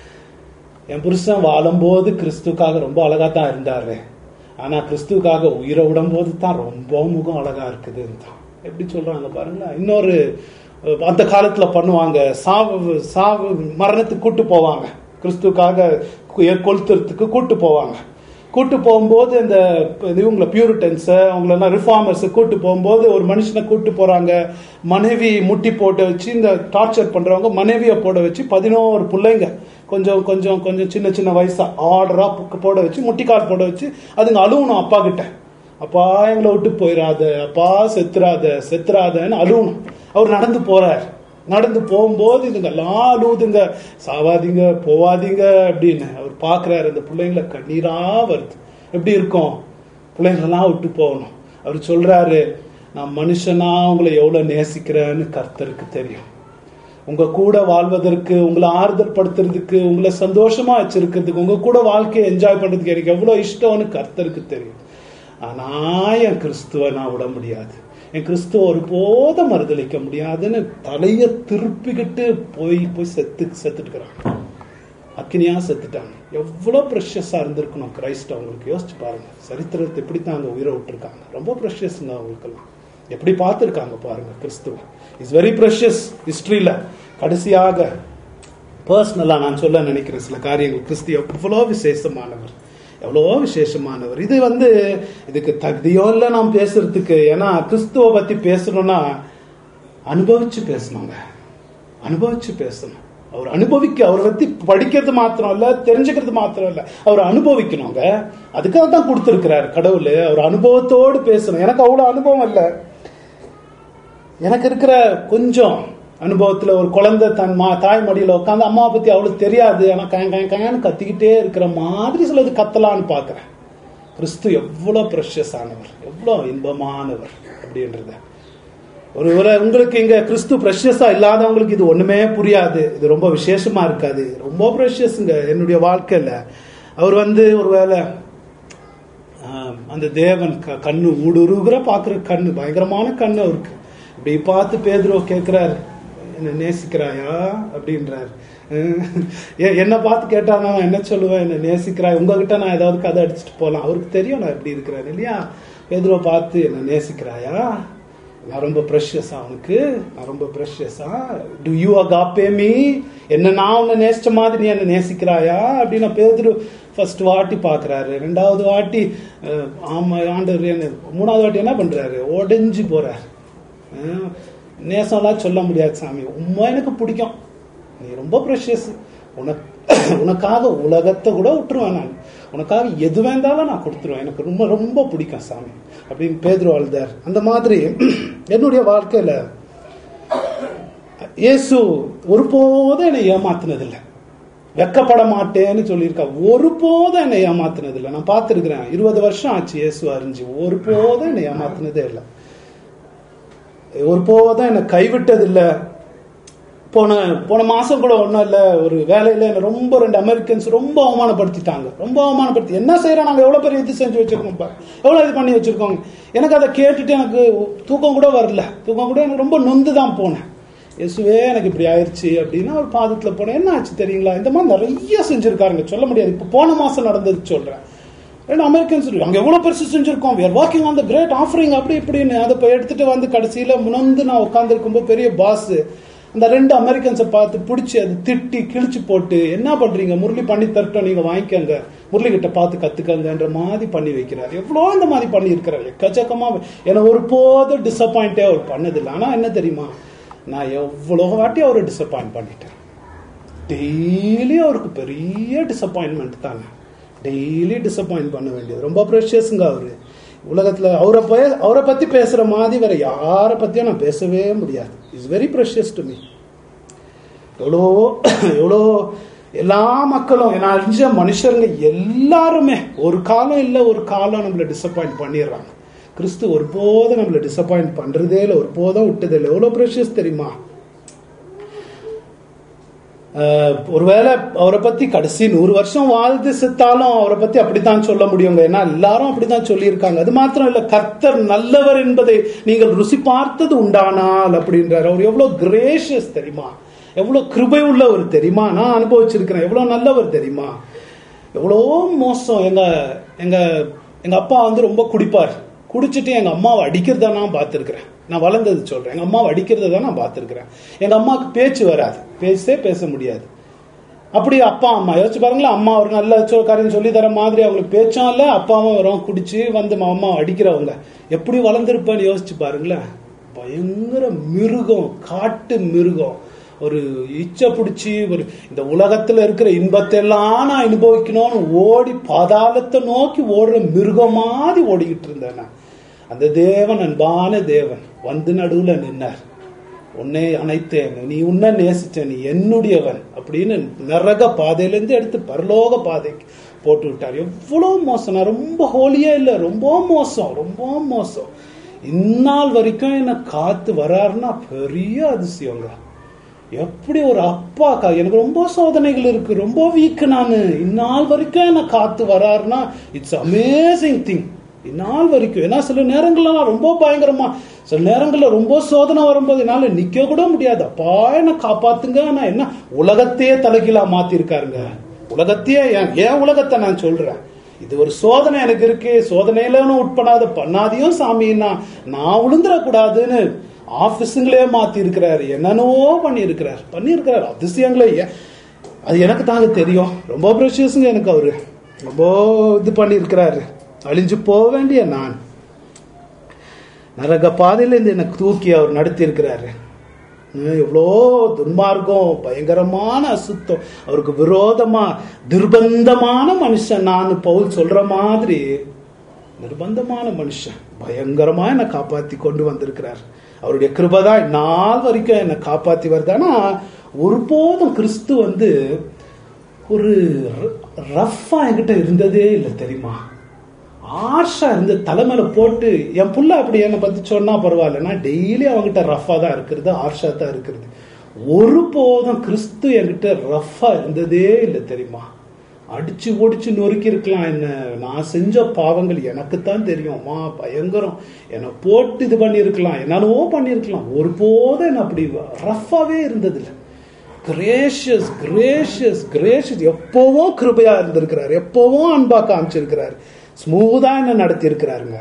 என் புருஷன் வாழும்போது கிறிஸ்துக்காக ரொம்ப அழகா தான் இருந்தாரு ஆனா கிறிஸ்துக்காக உயிரை விடும்போது தான் ரொம்ப முகம் அழகா இருக்குதுன்னு தான் எப்படி சொல்றாங்க பாருங்களேன் இன்னொரு அஹ், அந்த காலத்துல பண்ணுவாங்க சாவு சாவு மரணத்துக்கு கூட்டு போவாங்க கிறிஸ்துக்காக கு- கொளுத்துறதுக்கு கூட்டு போவாங்க கூட்டு போகும்போது இந்த இவங்கள பியூரிட்டன்ஸை அவங்களெல்லாம் ரிஃபார்மர்ஸை கூட்டு போகும்போது ஒரு மனுஷனை கூட்டு போறாங்க மனைவி முட்டி போட்டு வச்சு இந்த டார்ச்சர் பண்றவங்க மனைவியை போட வச்சு பதினோரு பிள்ளைங்க கொஞ்சம் கொஞ்சம் கொஞ்சம் சின்ன சின்ன வயசா ஆர்டரா போட வச்சு முட்டிக்கால் போட வச்சு அதுங்க அழுவணும் அப்பா கிட்ட அப்பா எங்களை விட்டு போயிடாத அப்பா செத்துறாத செத்துறாதன்னு அழுவணும் அவர் நடந்து போறார் நடந்து போகும்போது இதுங்க எல்லாம் அழுவுதுங்க சாவாதீங்க போவாதீங்க அப்படின்னு அவர் பார்க்கறாரு அந்த பிள்ளைங்களை கண்ணீரா வருது எப்படி இருக்கும் பிள்ளைங்களெல்லாம் விட்டு போகணும் அவர் சொல்றாரு நான் மனுஷனா உங்களை எவ்வளவு நேசிக்கிறேன்னு கர்த்தருக்கு தெரியும் உங்க கூட வாழ்வதற்கு உங்களை ஆறுதல் படுத்துறதுக்கு உங்களை சந்தோஷமா வச்சிருக்கிறதுக்கு உங்க கூட வாழ்க்கையை என்ஜாய் பண்றதுக்கு எனக்கு எவ்வளவு இஷ்டம்னு கர்த்தருக்கு தெரியும் ஆனா என் கிறிஸ்துவ நான் விட முடியாது என் கிறிஸ்துவ ஒருபோதும் மறுதளிக்க முடியாதுன்னு தலைய திருப்பிக்கிட்டு போய் போய் செத்து செத்துட்டுக்கிறாங்க அக்கினியா செத்துட்டாங்க எவ்வளவு ப்ரெஷஸா இருந்திருக்கணும் கிரைஸ்ட் அவங்களுக்கு யோசிச்சு பாருங்க சரித்திரத்தை எப்படி தான் அங்க உயிரை விட்டுருக்காங்க ரொம்ப ப்ரெஷஸ்ங்க அவங்களுக்கெல்லாம் எப்படி பார்த்துருக்காங்க பாருங்க கிறிஸ்துவ இஸ் வெரி ப்ரெஷஸ் ஹிஸ்டரியில கடைசியாக பர்சனலா நான் சொல்ல நினைக்கிறேன் சில காரியங்கள் கிறிஸ்து எவ்வளோ விசேஷமானவர் எவ்வளோ விசேஷமானவர் இது வந்து இதுக்கு தகுதியோ இல்லை நாம் பேசுறதுக்கு ஏன்னா கிறிஸ்துவ பத்தி பேசணும்னா அனுபவிச்சு பேசணுங்க அனுபவிச்சு பேசணும் அவர் அனுபவிக்க அவரை பத்தி படிக்கிறது மாத்திரம் இல்ல தெரிஞ்சுக்கிறது மாத்திரம் இல்ல அவர் அனுபவிக்கணுங்க அதுக்காக தான் கொடுத்துருக்கிறார் கடவுள் அவர் அனுபவத்தோடு பேசணும் எனக்கு அவ்வளவு அனுபவம் இல்லை எனக்கு இருக்கிற கொஞ்சம் அனுபவத்துல ஒரு குழந்தை தன் மா தாய் மடியில உட்காந்து அம்மாவை பத்தி அவளுக்கு தெரியாது ஆனா கயன் கயன் கயன்னு கத்திக்கிட்டே இருக்கிற மாதிரி சிலது கத்தலான்னு பாக்குறேன் கிறிஸ்து எவ்வளவு ப்ரெஷஸ் ஆனவர் எவ்வளவு இன்பமானவர் அப்படின்றத ஒரு ஒரு உங்களுக்கு இங்க கிறிஸ்து ப்ரெஷஸா இல்லாதவங்களுக்கு இது ஒண்ணுமே புரியாது இது ரொம்ப விசேஷமா இருக்காது ரொம்ப ப்ரெஷஸ்ங்க என்னுடைய வாழ்க்கையில அவர் வந்து ஒருவேளை ஆஹ், அந்த தேவன் க- கண்ணு ஊடுருகிற பாக்குற கண்ணு பயங்கரமான கண்ணு அவருக்கு இப்படி பார்த்து பேதுருவ கேட்கிறாரு என்ன நேசிக்கிறாயா அப்படின்றாரு அஹ், எ- என்ன பார்த்து கேட்டா நான் என்ன சொல்லுவேன் என்ன நேசிக்கிறாய் உங்ககிட்ட நான் ஏதாவது கதை அடிச்சுட்டு போலாம் அவருக்கு தெரியும் நான் எப்படி இருக்கிறேன் இல்லையா பேதுருவ பார்த்து என்ன நேசிக்கிறாயா நான் ரொம்ப ப்ரெஷஸா அவனுக்கு நான் ரொம்ப ப்ரெஷஸா டு யூ அகாப்பே மீ என்ன நான் உன்னை நேசிச்ச மாதிரி நீ என்ன நேசிக்கிறாயா அப்படின்னு பேதுரு ஃபர்ஸ்ட் வாட்டி பார்க்கறாரு ரெண்டாவது வாட்டி அஹ், ஆமா ஆண்டவர் என்ன மூணாவது வாட்டி என்ன பண்றாரு உடைஞ்சு போறாரு அஹ், நேசம்லாம் சொல்ல முடியாது சாமி உண்மை எனக்கு பிடிக்கும் நீ ரொம்ப ப்ரெஷஸ் உனக்கு உனக்காக உலகத்தை கூட விட்டுருவேன் நான் உனக்காக எது வேண்டாலும் நான் கொடுத்துருவேன் எனக்கு ரொம்ப ரொம்ப பிடிக்கும் சாமி அப்படின்னு பேதுரு அழுதார் அந்த மாதிரி என்னுடைய வாழ்க்கையில இயேசு ஒருபோதும் என்னை ஏமாத்தினதில்லை வெக்கப்பட மாட்டேன்னு சொல்லியிருக்கா ஒருபோதும் என்னை ஏமாத்தினதில்லை நான் பார்த்துருக்கிறேன் இருபது வருஷம் ஆச்சு இயேசு அறிஞ்சு ஒருபோதும் என்னை ஏமாத்தினதே இல்லை ஒருபோதும் என்னை கைவிட்டதில்லை போன போன மாசம் கூட ஒன்றும் இல்லை ஒரு வேலையில என்னை ரொம்ப ரெண்டு அமெரிக்கன்ஸ் ரொம்ப அவமானப்படுத்திட்டாங்க ரொம்ப அவமானப்படுத்தி என்ன செய்யறோம் நாங்கள் எவ்வளோ பெரிய இது செஞ்சு வச்சிருக்கோம் பா எவ்வளோ இது பண்ணி வச்சிருக்கோங்க எனக்கு அதை கேட்டுட்டு எனக்கு தூக்கம் கூட வரல தூக்கம் கூட எனக்கு ரொம்ப நொந்து தான் போனேன் இயேசுவே எனக்கு இப்படி ஆயிடுச்சு அப்படின்னா ஒரு பாதத்தில் போனேன் என்ன ஆச்சு தெரியுங்களா இந்த மாதிரி நிறைய செஞ்சிருக்காருங்க சொல்ல முடியாது இப்போ போன மாசம் நடந்தது சொல்றேன் ரெண்டு அமெரிக்கன்ஸ் இருக்கு அங்க எவ்வளவு பெருசு செஞ்சிருக்கோம் we are working on the great offering அப்படி இப்படின்னு அதை போய் எடுத்துட்டு வந்து கடைசியில முனந்து நான் உட்கார்ந்து இருக்கும்போது பெரிய பாஸ் அந்த ரெண்டு அமெரிக்கன்ஸை பார்த்து பிடிச்சி அது திட்டி கிழிச்சு போட்டு என்ன பண்றீங்க முரளி பண்ணி தரட்டும் நீங்க வாங்கிக்கோங்க முரளி கிட்ட பார்த்து கத்துக்கங்கன்ற மாதிரி பண்ணி வைக்கிறார் எவ்வளோ இந்த மாதிரி பண்ணி இருக்கிறார் எக்கச்சக்கமா ஏன்னா ஒரு போதும் டிசப்பாயிண்டே அவர் பண்ணதில்லை ஆனா என்ன தெரியுமா நான் எவ்வளோ வாட்டி அவரை டிசப்பாயிண்ட் பண்ணிட்டேன் டெய்லி அவருக்கு பெரிய டிசப்பாயின்மெண்ட் தாங்க டெய்லி டிசப்பாயிண்ட் பண்ண வேண்டியது ரொம்ப ப்ரெஷியஸுங்க அவரு உலகத்துல அவரை பே அவரை பத்தி பேசுற மாதிரி வேற யாரை பத்தியும் நான் பேசவே முடியாது is very precious to me எவ்வளோ எவ்வளோ எல்லா மக்களும் நான் அறிஞ்ச மனுஷருங்க எல்லாருமே ஒரு காலம் இல்லை ஒரு காலம் நம்மளை டிசப்பாயிண்ட் பண்ணிடுறாங்க கிறிஸ்து ஒருபோதும் நம்மளை டிசப்பாயிண்ட் பண்றதே இல்லை ஒருபோதும் விட்டதே இல்லை எவ்வளோ ப்ரெஷியஸ் தெரியுமா அஹ், ஒருவேளை அவரை பத்தி கடைசி நூறு வருஷம் வாழ்ந்து செத்தாலும் அவரை பத்தி அப்படித்தான் சொல்ல முடியுங்க ஏன்னா எல்லாரும் அப்படித்தான் சொல்லியிருக்காங்க அது மாத்திரம் இல்ல கர்த்தர் நல்லவர் என்பதை நீங்கள் ருசி பார்த்தது உண்டானால் அப்படின்றார் அவர் எவ்வளவு கிரேஷியஸ் தெரியுமா எவ்வளவு கிருபை உள்ளவர் தெரியுமா நான் அனுபவிச்சிருக்கிறேன் எவ்வளவு நல்லவர் தெரியுமா எவ்வளோ மோசம் எங்க எங்க எங்க அப்பா வந்து ரொம்ப குடிப்பார் குடிச்சிட்டு எங்க அம்மாவை அடிக்கிறத நான் பார்த்துருக்கிறேன் நான் வளர்ந்தது சொல்றேன் எங்க அம்மாவை அடிக்கிறத தான் நான் பார்த்துருக்கிறேன் எங்க அம்மாவுக்கு பேச்சு வராது பேசவே பேச முடியாது அப்படி அப்பா அம்மா யோசிச்சு பாருங்களேன் அம்மா ஒரு நல்ல சொ- காரியம் சொல்லி தர மாதிரி அவங்களுக்கு பேச்சும் இல்லை அப்பாவும் வரும் குடிச்சு வந்து அம்மா அடிக்கிறவங்க எப்படி வளர்ந்துருப்பேன்னு யோசிச்சு பாருங்களேன் பயங்கர மிருகம் காட்டு மிருகம் ஒரு இச்சை பிடிச்சி ஒரு இந்த உலகத்துல இருக்கிற இன்பத்தை எல்லாம் நான் அனுபவிக்கணும்னு ஓடி பாதாளத்தை நோக்கி ஓடுற மிருகம் மாதிரி ஓடிக்கிட்டு இருந்தேன் நான். அந்த தேவன் அன்பான தேவன் வந்து நடுவுல நின்னார் உன்னை அனைத்தேன் நீ உன்னை நேசிச்ச நீ என்னுடையவன் அப்படின்னு நரக பாதையிலேருந்து எடுத்து பரலோக பாதைக்கு போட்டு விட்டார் எவ்வளவு மோசம் நான் ரொம்ப ஹோலியா இல்லை ரொம்ப மோசம் ரொம்ப மோசம் இந்நாள் வரைக்கும் என்ன காத்து வராருன்னா பெரிய அதிசயங்க எப்படி ஒரு அப்பா கா- எனக்கு ரொம்ப சோதனைகள் இருக்கு ரொம்ப வீக் நான் இந்நாள் வரைக்கும் என்ன காத்து வராருன்னா இட்ஸ் அமேசிங் திங் இந்நாள் வரைக்கும் ஏன்னா சில நேரங்கள்ல நான் ரொம்ப பயங்கரமா சில நேரங்கள்ல ரொம்ப சோதனை வரும்போது என்னால நிக்க கூட முடியாது அப்பா என்ன காப்பாத்துங்க நான் என்ன உலகத்தையே தலைகீழா மாத்திருக்காருங்க உலகத்தையே ஏன் ஏன் உலகத்தை நான் சொல்றேன் இது ஒரு சோதனை எனக்கு இருக்கு சோதனையில ஒன்றும் உட்படாத பண்ணாதையும் சாமின்னா நான் விழுந்துடக்கூடாதுன்னு ஆபீஸுங்களே மாத்தி இருக்கிறாரு என்னென்னவோ பண்ணி இருக்கிறார் பண்ணி இருக்கிறார் அதிசயங்களே ஏன் அது எனக்கு தாங்க தெரியும் ரொம்ப ப்ரெஷியஸுங்க எனக்கு அவரு ரொம்ப இது பண்ணி இருக்கிறாரு அழிஞ்சு போக வேண்டிய நான் நரக பாதையிலேருந்து எனக்கு தூக்கி அவர் நடத்தி இருக்கிறாரு எவ்வளோ துன்மார்க்கம் பயங்கரமான அசுத்தம் அவருக்கு விரோதமா நிர்பந்தமான மனுஷன் நான் பவுல் சொல்ற மாதிரி நிர்பந்தமான மனுஷன் பயங்கரமா என்னை காப்பாத்தி கொண்டு வந்திருக்கிறார் அவருடைய கிருபதான் நாள் வரைக்கும் என்னை காப்பாத்தி வருதானா ஒருபோதும் கிறிஸ்து வந்து ஒரு ரஃபா என்கிட்ட இருந்ததே இல்லை தெரியுமா ஆர்ஷா இருந்து தலைமையில போட்டு என் புள்ள அப்படி என்னை பத்தி சொன்னா பரவாயில்ல நான் டெய்லி அவங்ககிட்ட ரஃபா தான் இருக்கிறது ஆர்ஷா தான் இருக்கிறது ஒருபோதும் கிறிஸ்து என்கிட்ட ரஃபா இருந்ததே இல்லை தெரியுமா அடிச்சு ஒடிச்சு நொறுக்கி இருக்கலாம் என்ன நான் செஞ்ச பாவங்கள் எனக்கு தான் தெரியும் அம்மா பயங்கரம் என்னை போட்டு இது பண்ணியிருக்கலாம் என்னென்னவோ பண்ணியிருக்கலாம் ஒருபோதும் என்ன அப்படி ரஃபாவே இருந்ததில்லை கிரேஷியஸ் கிரேஷியஸ் கிரேஷியஸ் எப்பவும் கிருபையா இருந்திருக்கிறார் எப்பவும் அன்பா காமிச்சிருக்கிறார் ஸ்மூதா என்ன நடத்தி இருக்கிறாருங்க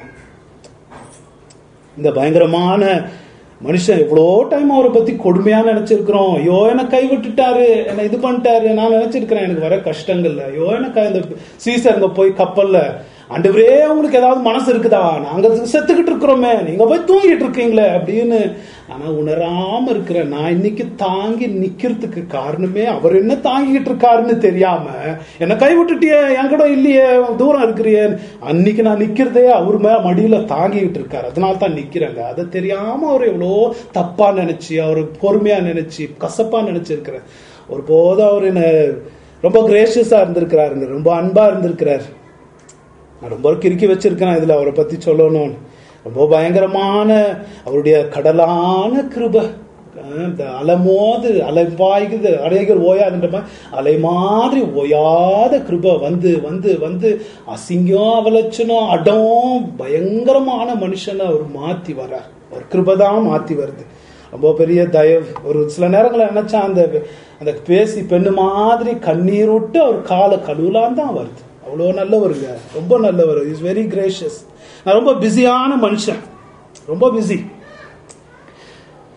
இந்த பயங்கரமான மனுஷன் எவ்வளோ டைம் அவரை பத்தி கொடுமையா நினைச்சிருக்கிறோம் ஐயோ என்ன கைவிட்டுட்டாரு என்ன இது பண்ணிட்டாரு நான் நினைச்சிருக்கிறேன் எனக்கு வர கஷ்டங்கள்ல ஐயோ எனக்கு இந்த சீசருங்க போய் கப்பல்ல ஆண்டவரே உங்களுக்கு ஏதாவது மனசு இருக்குதா நாங்க செத்துக்கிட்டு இருக்கிறோமே நீங்க போய் தூங்கிட்டு இருக்கீங்களே அப்படின்னு ஆனா உணராம இருக்கிற நான் இன்னைக்கு தாங்கி நிக்கிறதுக்கு காரணமே அவர் என்ன தாங்கிக்கிட்டு இருக்காருன்னு தெரியாம என்ன கைவிட்டுட்டியே என் கூட இல்லையே தூரம் இருக்கிறியே அன்னைக்கு நான் நிக்கிறதே அவர் மேல மடியில தாங்கிக்கிட்டு இருக்காரு அதனால தான் நிக்கிறேங்க அதை தெரியாம அவர் எவ்வளோ தப்பா நினைச்சு அவர் பொறுமையா நினைச்சு கசப்பா நினைச்சிருக்கிறார் ஒரு போதும் அவர் என்ன ரொம்ப கிரேஷியஸா இருந்திருக்கிறாருங்க ரொம்ப அன்பா இருந்திருக்கிறார் நான் ரொம்ப கிறுக்கி வச்சிருக்கேன் இதுல அவரை பத்தி சொல்லணும்னு ரொம்ப பயங்கரமான அவருடைய கடலான கிருப அஹ் இந்த அலைமோது அலை பாய்குது அலைகள் ஓயாதுன்ற மாதிரி அலை மாதிரி ஓயாத கிருப வந்து வந்து வந்து அசிங்கம் அவலட்சணம் அடம் பயங்கரமான மனுஷனை அவர் மாத்தி வர்றார் ஒரு கிருபதான் மாத்தி வருது ரொம்ப பெரிய தயவு ஒரு சில நேரங்களில் நினைச்சா அந்த அந்த பேசி பெண்ணு மாதிரி கண்ணீர் விட்டு அவர் காலை கழுவலான் தான் வருது அவ்வளோ நல்லவருங்க ரொம்ப நல்லவர் இஸ் வெரி கிரேஷியஸ் நான் ரொம்ப பிஸியான மனுஷன் ரொம்ப பிஸி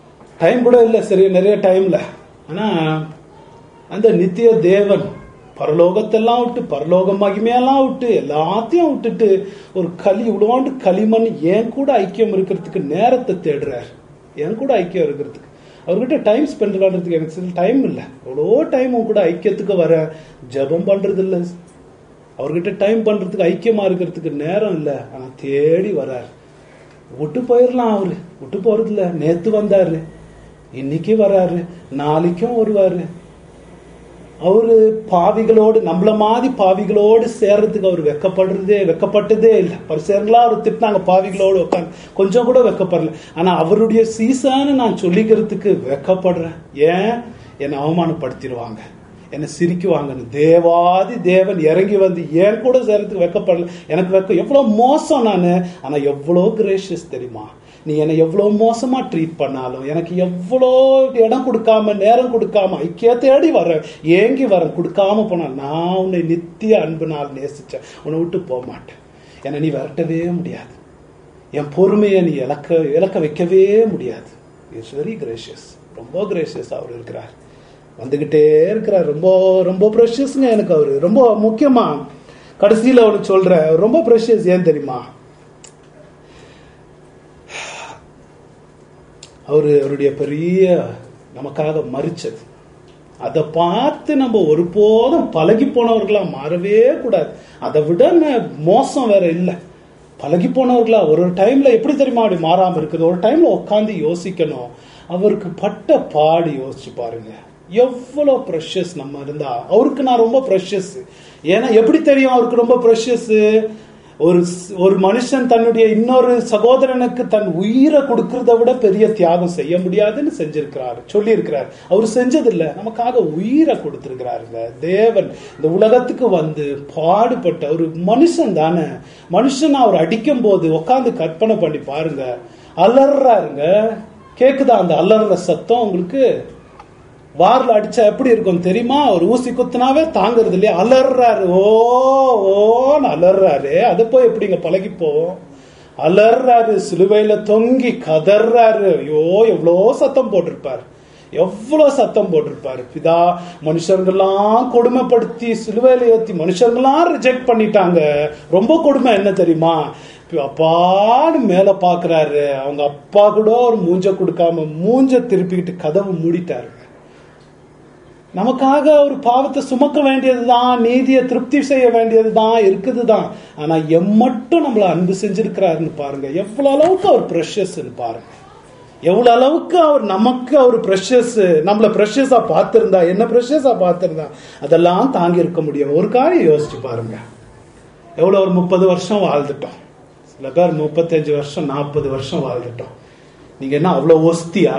டைம் கூட இல்லை சரி நிறைய டைம்ல ஆனா அந்த நித்திய தேவன் பரலோகத்தெல்லாம் விட்டு பரலோக மகிமையெல்லாம் விட்டு எல்லாத்தையும் விட்டுட்டு ஒரு களி இவ்வளோண்டு களிமண் என் கூட ஐக்கியம் இருக்கிறதுக்கு நேரத்தை தேடுறார் என் கூட ஐக்கியம் இருக்கிறதுக்கு அவர்கிட்ட டைம் ஸ்பெண்ட் பண்றதுக்கு எனக்கு சில டைம் இல்லை எவ்வளோ டைம் உன் கூட ஐக்கியத்துக்கு வர ஜெபம் பண்றது இல்லை அவர்கிட்ட டைம் பண்றதுக்கு ஐக்கியமா இருக்கிறதுக்கு நேரம் இல்லை ஆனா தேடி வரார் விட்டு போயிடலாம் அவரு விட்டு போறது இல்ல நேத்து வந்தாரு இன்னைக்கு வராரு நாளைக்கும் வருவாரு அவரு பாவிகளோடு நம்மள மாதிரி பாவிகளோடு சேர்றதுக்கு அவர் வெக்கப்படுறதே வெக்கப்பட்டதே இல்லை பரிசேர்களா அவர் திட்டினாங்க பாவிகளோடு உட்காந்து கொஞ்சம் கூட வெக்கப்படல ஆனா அவருடைய சீசான்னு நான் சொல்லிக்கிறதுக்கு வெக்கப்படுறேன் ஏன் என்னை அவமானப்படுத்திடுவாங்க என்னை சிரிக்குவாங்கன்னு தேவாதி தேவன் இறங்கி வந்து ஏன் கூட சேர்றதுக்கு வெக்கப்படல எனக்கு வெக்க எவ்வளவு மோசம் நான் ஆனா எவ்வளோ கிரேஷியஸ் தெரியுமா நீ என்னை எவ்வளோ மோசமா ட்ரீட் பண்ணாலும் எனக்கு எவ்வளோ இடம் கொடுக்காம நேரம் கொடுக்காம ஐக்கிய தேடி வரேன் ஏங்கி வரேன் கொடுக்காம போனா நான் உன்னை நித்திய அன்புனால் நேசிச்சேன் உன்னை விட்டு போக மாட்டேன் என்னை நீ விரட்டவே முடியாது என் பொறுமையை நீ இழக்க இழக்க வைக்கவே முடியாது இட்ஸ் வெரி கிரேஷியஸ் ரொம்ப கிரேஷியஸ் அவர் இருக்கிறார் வந்துகிட்டே இருக்கிறார் ரொம்ப ரொம்ப ப்ரெஷியஸ்ங்க எனக்கு அவரு ரொம்ப முக்கியமா கடைசியில் அவனு சொல்ற ரொம்ப ப்ரெஷியஸ் ஏன் தெரியுமா அவரு அவருடைய பெரிய நமக்காக மறிச்சது அதை பார்த்து நம்ம ஒருபோதும் பழகி போனவர்களா மாறவே கூடாது அதை விட ந- மோசம் வேற இல்லை பழகி போனவர்களா ஒரு ஒரு டைம்ல எப்படி தெரியுமா அப்படி மாறாம இருக்குது ஒரு டைம்ல உட்காந்து யோசிக்கணும் அவருக்கு பட்ட பாடு யோசிச்சு பாருங்க எவ்வளவு ப்ரெஷஸ் நம்ம இருந்தா அவருக்கு நான் ரொம்ப ப்ரெஷஸ் ஏன்னா எப்படி தெரியும் அவருக்கு ரொம்ப ப்ரெஷஸ் ஒரு ஸ்- ஒரு மனுஷன் தன்னுடைய இன்னொரு சகோதரனுக்கு தன் உயிரை கொடுக்கறத விட பெரிய தியாகம் செய்ய முடியாதுன்னு செஞ்சிருக்கிறார் சொல்லி இருக்கிறார் அவர் செஞ்சதில்ல நமக்காக உயிரை கொடுத்திருக்கிறாருங்க தேவன் இந்த உலகத்துக்கு வந்து பாடுபட்ட ஒரு மனுஷன் தானே மனுஷன் அவர் அடிக்கும் போது உட்காந்து கற்பனை பண்ணி பாருங்க அலறாருங்க கேக்குதா அந்த அலற சத்தம் உங்களுக்கு வார்ல அடிச்சா எப்படி இருக்கும் தெரியுமா ஒரு ஊசி குத்துனாவே தாங்குறது இல்லையா அலறாரு ஓ ஓன்னு அலறாரு அது போய் எப்படிங்க பழகி போவோம் அலறாரு சிலுவையில தொங்கி கதறாரு ஐயோ எவ்வளோ சத்தம் போட்டிருப்பாரு எவ்வளவு சத்தம் போட்டிருப்பாரு பிதா மனுஷர்கள்லாம் கொடுமைப்படுத்தி சிலுவையில ஏத்தி மனுஷர்கள்லாம் ரிஜெக்ட் பண்ணிட்டாங்க ரொம்ப கொடுமை என்ன தெரியுமா அப்பான்னு மேல பாக்குறாரு அவங்க அப்பா கூட ஒரு மூஞ்ச கொடுக்காம மூஞ்ச திருப்பிக்கிட்டு கதவு மூடிட்டாரு நமக்காக ஒரு பாவத்தை சுமக்க வேண்டியதுதான் நீதியை திருப்தி செய்ய வேண்டியதுதான் இருக்குதுதான் ஆனா எம்மட்டும் நம்மள அன்பு செஞ்சிருக்கிறாருன்னு பாருங்க எவ்வளவு அளவுக்கு அவர் ப்ரெஷஸ்ன்னு பாருங்க எவ்வளவு அளவுக்கு அவர் நமக்கு அவர் ப்ரெஷஸ் நம்மள ப்ரெஷஸா பார்த்திருந்தா என்ன ப்ரெஷஸா பார்த்திருந்தா அதெல்லாம் தாங்கி இருக்க முடியும் ஒரு காரியம் யோசிச்சு பாருங்க எவ்வளவு ஒரு முப்பது வருஷம் வாழ்ந்துட்டோம் சில பேர் முப்பத்தஞ்சு வருஷம் நாற்பது வருஷம் வாழ்ந்துட்டோம் நீங்க என்ன அவ்வளவு ஒஸ்தியா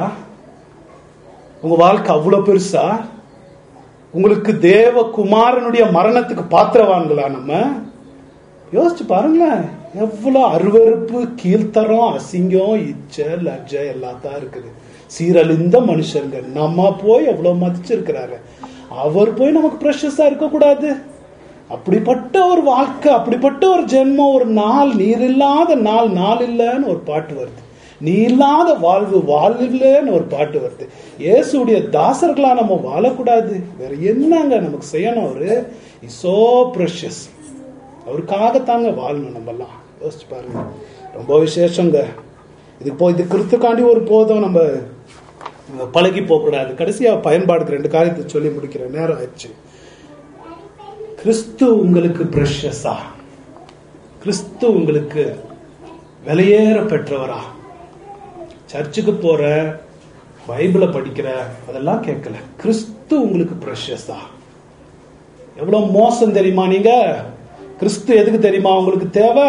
உங்க வாழ்க்கை அவ்வளவு பெருசா உங்களுக்கு தேவ குமாரனுடைய மரணத்துக்கு பாத்திரவான்களா நம்ம யோசிச்சு பாருங்களேன் எவ்வளவு அருவருப்பு கீழ்த்தரம் அசிங்கம் இச்சை லஜ்ஜை எல்லாத்தான் இருக்குது சீரழிந்த மனுஷங்க நம்ம போய் எவ்வளவு மதிச்சிருக்கிறாரு அவர் போய் நமக்கு ப்ரெஷஸா இருக்க கூடாது அப்படிப்பட்ட ஒரு வாழ்க்கை அப்படிப்பட்ட ஒரு ஜென்மம் ஒரு நாள் நீர் இல்லாத நாள் நாள் இல்லைன்னு ஒரு பாட்டு வருது நீ இல்லாத வாழ்வு வாழ்வில்லைன்னு ஒரு பாட்டு வருது இயேசுடைய தாசர்களா நம்ம வாழக்கூடாது வேற என்னங்க நமக்கு செய்யணும் அவரு சோ ப்ரெஷஸ் அவருக்காகத்தாங்க வாழணும் நம்மெல்லாம் யோசிச்சு பாருங்க ரொம்ப விசேஷங்க இதுக்கு போய் இது கிறித்துக்காண்டி ஒரு போதும் நம்ம பழகி போகக்கூடாது கடைசியா பயன்பாடுக்கு ரெண்டு காரியத்தை சொல்லி முடிக்கிறேன் நேரம் ஆயிடுச்சு கிறிஸ்து உங்களுக்கு ப்ரெஷஸா கிறிஸ்து உங்களுக்கு விலையேற பெற்றவரா சர்ச்சுக்கு போற பைபிளை படிக்கிற அதெல்லாம் கேட்கல கிறிஸ்து உங்களுக்கு ப்ரெஷஸா எவ்வளவு மோசம் தெரியுமா நீங்க கிறிஸ்து எதுக்கு தெரியுமா உங்களுக்கு தேவை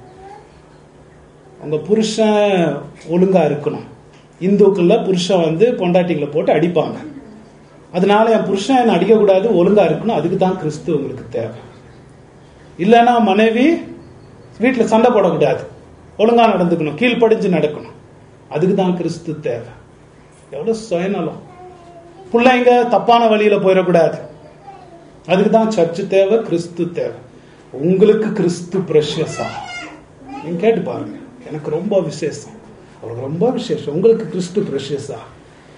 உங்க புருஷன் ஒழுங்கா இருக்கணும் இந்துக்கள்ல புருஷன் வந்து பொண்டாட்டிகளை போட்டு அடிப்பாங்க அதனால என் புருஷன் என்ன அடிக்கக்கூடாது ஒழுங்கா இருக்கணும் அதுக்கு தான் கிறிஸ்து உங்களுக்கு தேவை இல்லைன்னா மனைவி வீட்டுல சண்டை போடக்கூடாது ஒழுங்கா நடந்துக்கணும் கீழ்ப்படிஞ்சு நடக்கணும் அதுக்கு தான் கிறிஸ்து தேவை எவ்வளவு சுயநலம் பிள்ளைங்க தப்பான வழியில போயிடக்கூடாது அதுக்கு தான் சர்ச்சு தேவை கிறிஸ்து தேவை உங்களுக்கு கிறிஸ்து பிரஷஸா நீங்க கேட்டு பாருங்க எனக்கு ரொம்ப விசேஷம் அவருக்கு ரொம்ப விசேஷம் உங்களுக்கு கிறிஸ்து பிரஷஸா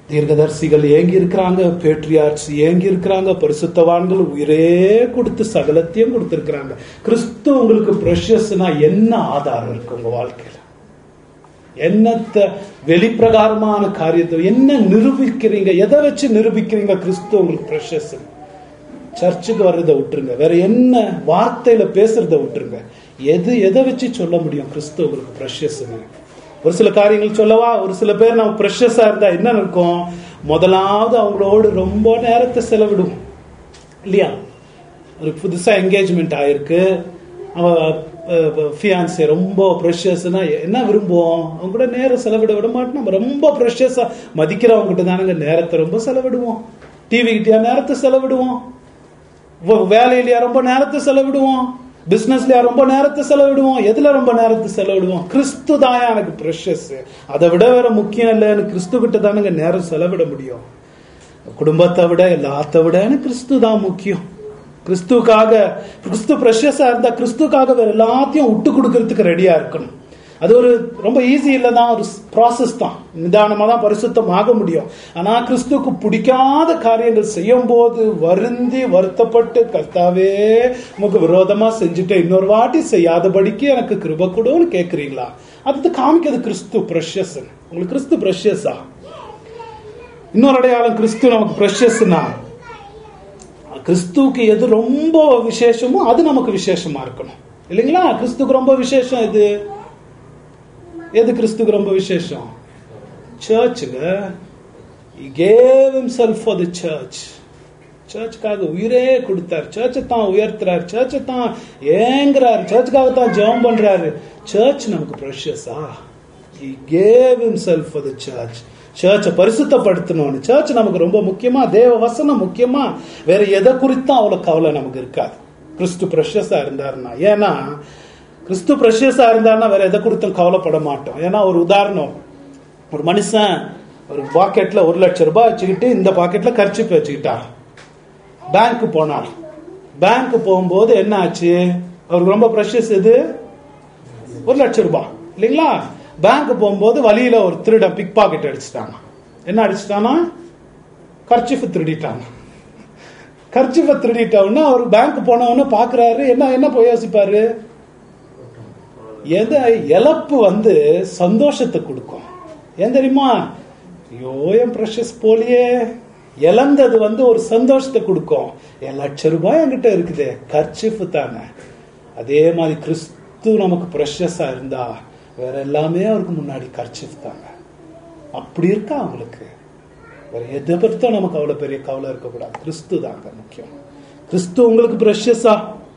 தீர்க்கதரிசிகள் ஏங்கி இருக்கிறாங்க பேட்ரியார்ட்ஸ் ஏங்கி இருக்கிறாங்க பரிசுத்தவான்கள் உயிரே கொடுத்து சகலத்தையும் கொடுத்திருக்கிறாங்க கிறிஸ்து உங்களுக்கு ப்ரெஷஸ்னா என்ன ஆதாரம் இருக்கு உங்க வாழ்க்கையில என்னத்த வெளிப்பிரகாரமான காரியத்தை என்ன நிரூபிக்கிறீங்க எதை வச்சு நிரூபிக்கிறீங்க கிறிஸ்து உங்களுக்கு ப்ரெஷஸ் சர்ச்சுக்கு வர்றதை விட்டுருங்க வேற என்ன வார்த்தையில பேசுறத விட்டுருங்க எது எதை வச்சு சொல்ல முடியும் கிறிஸ்து உங்களுக்கு ப்ரெஷஸ் ஒரு சில காரியங்கள் சொல்லவா ஒரு சில பேர் நம்ம ப்ரெஷஸா இருந்தா என்ன இருக்கும் முதலாவது அவங்களோடு ரொம்ப நேரத்தை செலவிடுவோம் இல்லையா ஒரு புதுசா என்கேஜ்மெண்ட் ஆயிருக்கு ஃபியான்சே ரொம்ப ப்ரெஷஸ்னா என்ன விரும்புவோம் அவங்க கூட நேரம் செலவிட விட மாட்டோம் நம்ம ரொம்ப ப்ரெஷஸா மதிக்கிறவங்க கிட்ட தானங்க நேரத்தை ரொம்ப செலவிடுவோம் டிவி கிட்டயா நேரத்தை செலவிடுவோம் வ- வேலையிலயா ரொம்ப நேரத்தை செலவிடுவோம் பிசினஸ்லயா ரொம்ப நேரத்தை செலவிடுவோம் எதுல ரொம்ப நேரத்தை செலவிடுவோம் கிறிஸ்து தான் எனக்கு ப்ரெஷஸ் அதை விட வேற முக்கியம் இல்லைன்னு கிறிஸ்து கிட்ட தானுங்க நேரம் செலவிட முடியும் குடும்பத்தை விட எல்லாத்த விட எனக்கு கிறிஸ்து தான் முக்கியம் கிறிஸ்துக்காக கிறிஸ்து ப்ரெஷஸா இருந்தா கிறிஸ்துக்காக வேற எல்லாத்தையும் விட்டு கொடுக்கறதுக்கு ரெடியா இருக்கணும் அது ஒரு ரொம்ப ஈஸி இல்லை தான் ஒரு ப்ராசஸ் தான் நிதானமா தான் பரிசுத்தம் ஆக முடியும் ஆனா கிறிஸ்துவுக்கு பிடிக்காத காரியங்கள் செய்யும் போது வருந்தி வருத்தப்பட்டு கர்த்தாவே உமக்கு விரோதமா செஞ்சுட்டு இன்னொரு வாட்டி செய்யாதபடிக்கு எனக்கு கிருப கொடுன்னு கேக்குறீங்களா அது காமிக்கிறது கிறிஸ்து ப்ரெஷஸ் உங்களுக்கு கிறிஸ்து ப்ரெஷஸா இன்னொரு அடையாளம் கிறிஸ்து நமக்கு ப்ரெஷஸ்னா கிறிஸ்துவுக்கு எது ரொம்ப விசேஷமோ அது நமக்கு விசேஷமா இருக்கணும் இல்லைங்களா கிறிஸ்துக்கு ரொம்ப விசேஷம் இது எது கிறிஸ்துக்கு ரொம்ப விசேஷம் சர்ச்சுங்க He gave himself for the church. சர்ச்சுக்காக உயிரே கொடுத்தார் சர்ச்சை தான் உயர்த்துறார் சர்ச்சை தான் ஏங்குறாரு சர்ச்சுக்காக தான் ஜெபம் பண்றாரு சர்ச் நமக்கு ப்ரெஷஸா He gave himself for the church. சர்ச்சை பரிசுத்தப்படுத்தணும்னு சர்ச் நமக்கு ரொம்ப முக்கியமா தேவ வசனம் முக்கியமா வேற எதை குறித்தும் அவ்வளவு கவலை நமக்கு இருக்காது கிறிஸ்து ப்ரெஷஸா இருந்தாருன்னா ஏன்னா கிறிஸ்து ப்ரெஷஸா இருந்தாருன்னா வேற எதை குறித்தும் கவலைப்பட மாட்டோம் ஏன்னா ஒரு உதாரணம் ஒரு மனுஷன் ஒரு பாக்கெட்ல ஒரு லட்சம் ரூபாய் வச்சுக்கிட்டு இந்த பாக்கெட்ல கர்ச்சிப்பு வச்சுக்கிட்டார் பேங்க் போனார் பேங்க் போகும்போது என்ன ஆச்சு அவருக்கு ரொம்ப ப்ரெஷஸ் எது ஒரு லட்சம் ரூபாய் இல்லைங்களா பேங்க் போகும்போது வழியில ஒரு திருடன் பிக் பாக்கெட் அடிச்சிட்டாங்க என்ன அடிச்சிட்டானா கர்ச்சிஃப் திருடிட்டாங்க கர்ச்சிஃபை திருடிட்டவுடனே அவர் பேங்க் போனவொன்னு பாக்குறாரு என்ன என்ன போய் யோசிப்பாரு எது இழப்பு வந்து சந்தோஷத்தை கொடுக்கும் ஏன் தெரியுமா ஐயோ என் ப்ரெஷஸ் போலியே இழந்தது வந்து ஒரு சந்தோஷத்தை கொடுக்கும் என் லட்ச ரூபாய் என்கிட்ட இருக்குது கர்ச்சிஃப் தானே அதே மாதிரி கிறிஸ்து நமக்கு ப்ரெஷஸா இருந்தா வேற எல்லாமே அவருக்கு முன்னாடி கர்ச்சிஃப் தாங்க அப்படி இருக்கா அவங்களுக்கு வேற எதை பற்றியும் நமக்கு அவ்வளவு பெரிய கவலை இருக்கக்கூடாது கிறிஸ்து தாங்க முக்கியம் கிறிஸ்து உங்களுக்கு ப்ரெஷஸா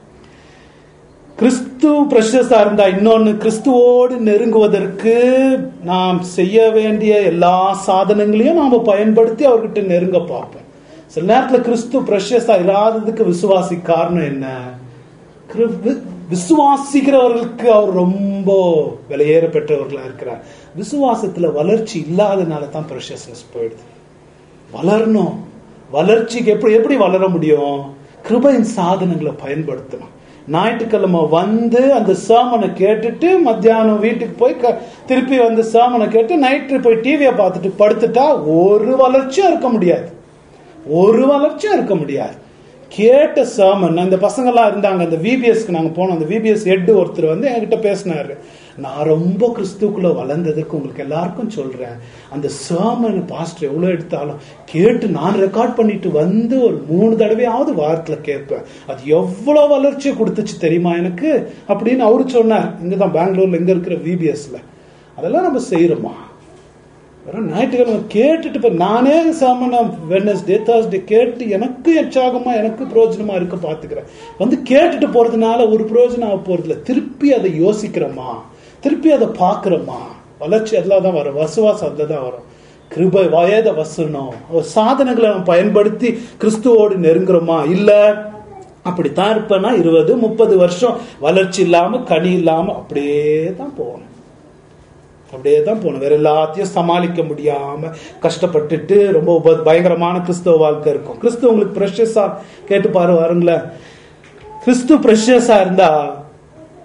கிறிஸ்து பிரஷஸா இருந்தா இன்னொன்னு கிறிஸ்துவோடு நெருங்குவதற்கு நாம் செய்ய வேண்டிய எல்லா சாதனங்களையும் நாம பயன்படுத்தி அவர்கிட்ட நெருங்க பார்ப்போம் சில நேரத்துல கிறிஸ்து பிரஷஸா இல்லாததுக்கு விசுவாசி காரணம் என்ன கிரு- வி- விசுவாசிக்கிறவர்களுக்கு அவர் ரொம்ப விலையேற பெற்றவர்களா இருக்கிறார் விசுவாசத்துல வளர்ச்சி இல்லாதனால தான் ப்ரெஷஸ்னஸ் போயிடுது வளரணும் வளர்ச்சிக்கு எப்படி எப்படி வளர முடியும் கிருபையின் சாதனங்களை பயன்படுத்தணும் ஞாயிற்றுக்கிழமை வந்து அந்த சேமனை கேட்டுட்டு மத்தியானம் வீட்டுக்கு போய் க- திருப்பி வந்து சேமனை கேட்டு நைட்டு போய் டிவியை பார்த்துட்டு படுத்துட்டா ஒரு வளர்ச்சியும் இருக்க முடியாது ஒரு வளர்ச்சியும் இருக்க முடியாது கேட்ட சேமன் அந்த பசங்கெல்லாம் இருந்தாங்க அந்த விபிஎஸ்க்கு நாங்க போனோம் அந்த விபிஎஸ் ஹெட் ஒருத்தர் வந்து என்கிட்ட பேசினாரு நான் ரொம்ப கிறிஸ்துக்குள்ள வளர்ந்ததுக்கு உங்களுக்கு எல்லாருக்கும் சொல்றேன் அந்த சேமன் பாஸ்டர் எவ்வளவு எடுத்தாலும் கேட்டு நான் ரெக்கார்ட் பண்ணிட்டு வந்து ஒரு மூணு தடவையாவது வாரத்துல கேட்பேன் அது எவ்வளவு வளர்ச்சியை கொடுத்துச்சு தெரியுமா எனக்கு அப்படின்னு அவரு சொன்னார் இங்கதான் பெங்களூர்ல இங்க இருக்கிற விபிஎஸ்ல அதெல்லாம் நம்ம செய்யறோமா வெறும் ஞாயிற்றுக்கிழமை கேட்டுட்டு இப்ப நானே சாமன வெனஸ்டே தேர்ஸ்டே கேட்டு எனக்கு உற்சாகமா எனக்கு பிரயோஜனமா இருக்க பாத்துக்கிறேன் வந்து கேட்டுட்டு போறதுனால ஒரு பிரயோஜனம் ஆக போறது இல்ல திருப்பி அதை யோசிக்கிறோமா திருப்பி அதை பாக்குறோமா வளர்ச்சி அதெல்லாம் தான் வரும் வசுவாசம் அதில் தான் வரும் கிருபை வயத வசனம் ஒரு சாதனங்களை நம்ம பயன்படுத்தி கிறிஸ்துவோடு நெருங்குறோமா இல்ல அப்படித்தான் இருப்பேன்னா இருபது முப்பது வருஷம் வளர்ச்சி இல்லாம கனி இல்லாம அப்படியே தான் போகணும் அப்படியே தான் போகணும் வேற எல்லாத்தையும் சமாளிக்க முடியாம கஷ்டப்பட்டுட்டு ரொம்ப உப- பயங்கரமான கிறிஸ்தவ வாழ்க்கை இருக்கும் கிறிஸ்து உங்களுக்கு ப்ரெஷஸா கேட்டு பாரு வாருங்களேன் கிறிஸ்து ப்ரெஷஸா இருந்தா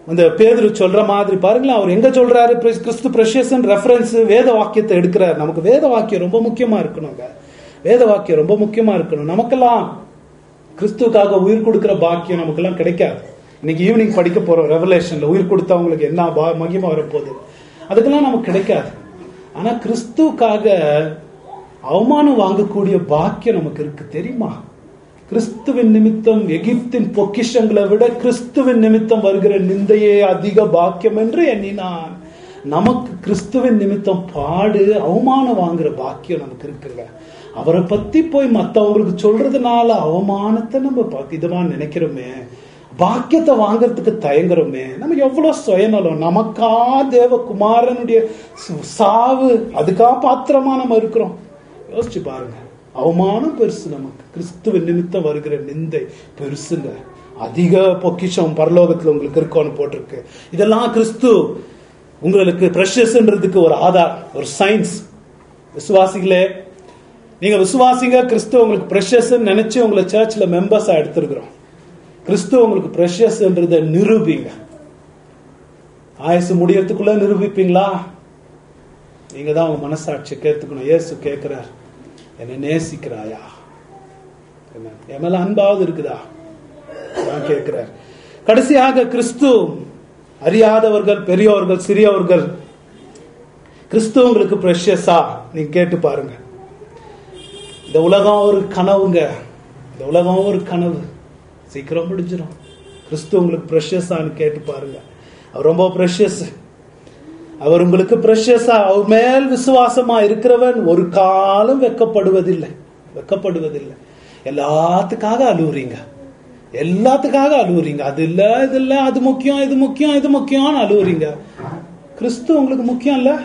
அந்த பேதுரு சொல்ற மாதிரி பாருங்களேன் அவர் எங்க சொல்றாரு பிர- கிறிஸ்து பிரஷியஸ் ரெஃபரன்ஸ் வேத வாக்கியத்தை எடுக்கிறார் நமக்கு வேத வாக்கியம் ரொம்ப முக்கியமா இருக்கணுங்க வேத வாக்கியம் ரொம்ப முக்கியமா இருக்கணும் நமக்கெல்லாம் கிறிஸ்துவுக்காக உயிர் கொடுக்கிற பாக்கியம் நமக்கெல்லாம் கிடைக்காது இன்னைக்கு ஈவினிங் படிக்க போறோம் ரெவலேஷன்ல உயிர் கொடுத்தவங்களுக்கு என்ன பா மகிமை வரப்போகுது அதுக்கெல்லாம் நமக்கு கிடைக்காது ஆனா கிறிஸ்துவுக்காக அவமானம் வாங்கக்கூடிய பாக்கியம் நமக்கு இருக்கு தெரியுமா கிறிஸ்துவின் நிமித்தம் எகிப்தின் பொக்கிஷங்களை விட கிறிஸ்துவின் நிமித்தம் வருகிற நிந்தையே அதிக பாக்கியம் என்று எண்ணினான் நமக்கு கிறிஸ்துவின் நிமித்தம் பாடு அவமானம் வாங்குற பாக்கியம் நமக்கு இருக்குங்க அவரை பத்தி போய் மத்தவங்களுக்கு சொல்றதுனால அவமானத்தை நம்ம ப- இதுவா நினைக்கிறோமே பாக்கியத்தை வாங்குறதுக்கு தயங்குறோமே நம்ம எவ்வளவு சுயநலம் நமக்கா தேவகுமாரனுடைய சு- சாவு அதுக்கா பாத்திரமா நம்ம இருக்கிறோம் யோசிச்சு பாருங்க அவமானம் பெருசு நமக்கு கிறிஸ்துவின் நிமித்தம் வருகிற நிந்தை பெருசுங்க அதிக பொக்கிஷம் பரலோகத்துல உங்களுக்கு இருக்கும்னு போட்டிருக்கு இதெல்லாம் கிறிஸ்து உங்களுக்கு ப்ரெஷஸ்ன்றதுக்கு ஒரு ஆதார் ஒரு சயின்ஸ் விசுவாசிகளே நீங்க விசுவாசிங்க கிறிஸ்து உங்களுக்கு ப்ரெஷஸ் நினைச்சு உங்களை சர்ச்சில் மெம்பர்ஸா எடுத்திருக்கிறோம் கிறிஸ்து உங்களுக்கு ப்ரெஷஸ்ன்றதை நிரூபிங்க ஆயுசு முடியறதுக்குள்ள நிரூபிப்பீங்களா நீங்க தான் உங்க மனசாட்சி கேத்துக்கணும் இயேசு கேட்கிறார் என்னை நேசிக்கிறாயா என்ன, என் மேல அன்பாவது இருக்குதா நான் கேட்கிறார் கடைசியாக கிறிஸ்து அறியாதவர்கள் பெரியவர்கள் சிறியவர்கள் கிறிஸ்து உங்களுக்கு ப்ரெஷஸா நீங்க கேட்டு பாருங்க இந்த உலகம் ஒரு கனவுங்க இந்த உலகம் ஒரு கனவு சீக்கிரம் முடிஞ்சிடும் கிறிஸ்து உங்களுக்கு ப்ரெஷஸான்னு கேட்டு பாருங்க அவர் ரொம்ப ப்ரெஷஸ் அவர் உங்களுக்கு ப்ரெஷஸா அவர் மேல் விசுவாசமா இருக்கிறவன் ஒரு காலம் வெக்கப்படுவதில்லை வெக்கப்படுவதில்லை எல்லாத்துக்காக அழுவுறீங்க எல்லாத்துக்காக அழுவுறீங்க அது இல்ல இது இல்ல அது முக்கியம் இது முக்கியம் இது முக்கியம்னு அழுவுறீங்க கிறிஸ்து உங்களுக்கு முக்கியம் இல்ல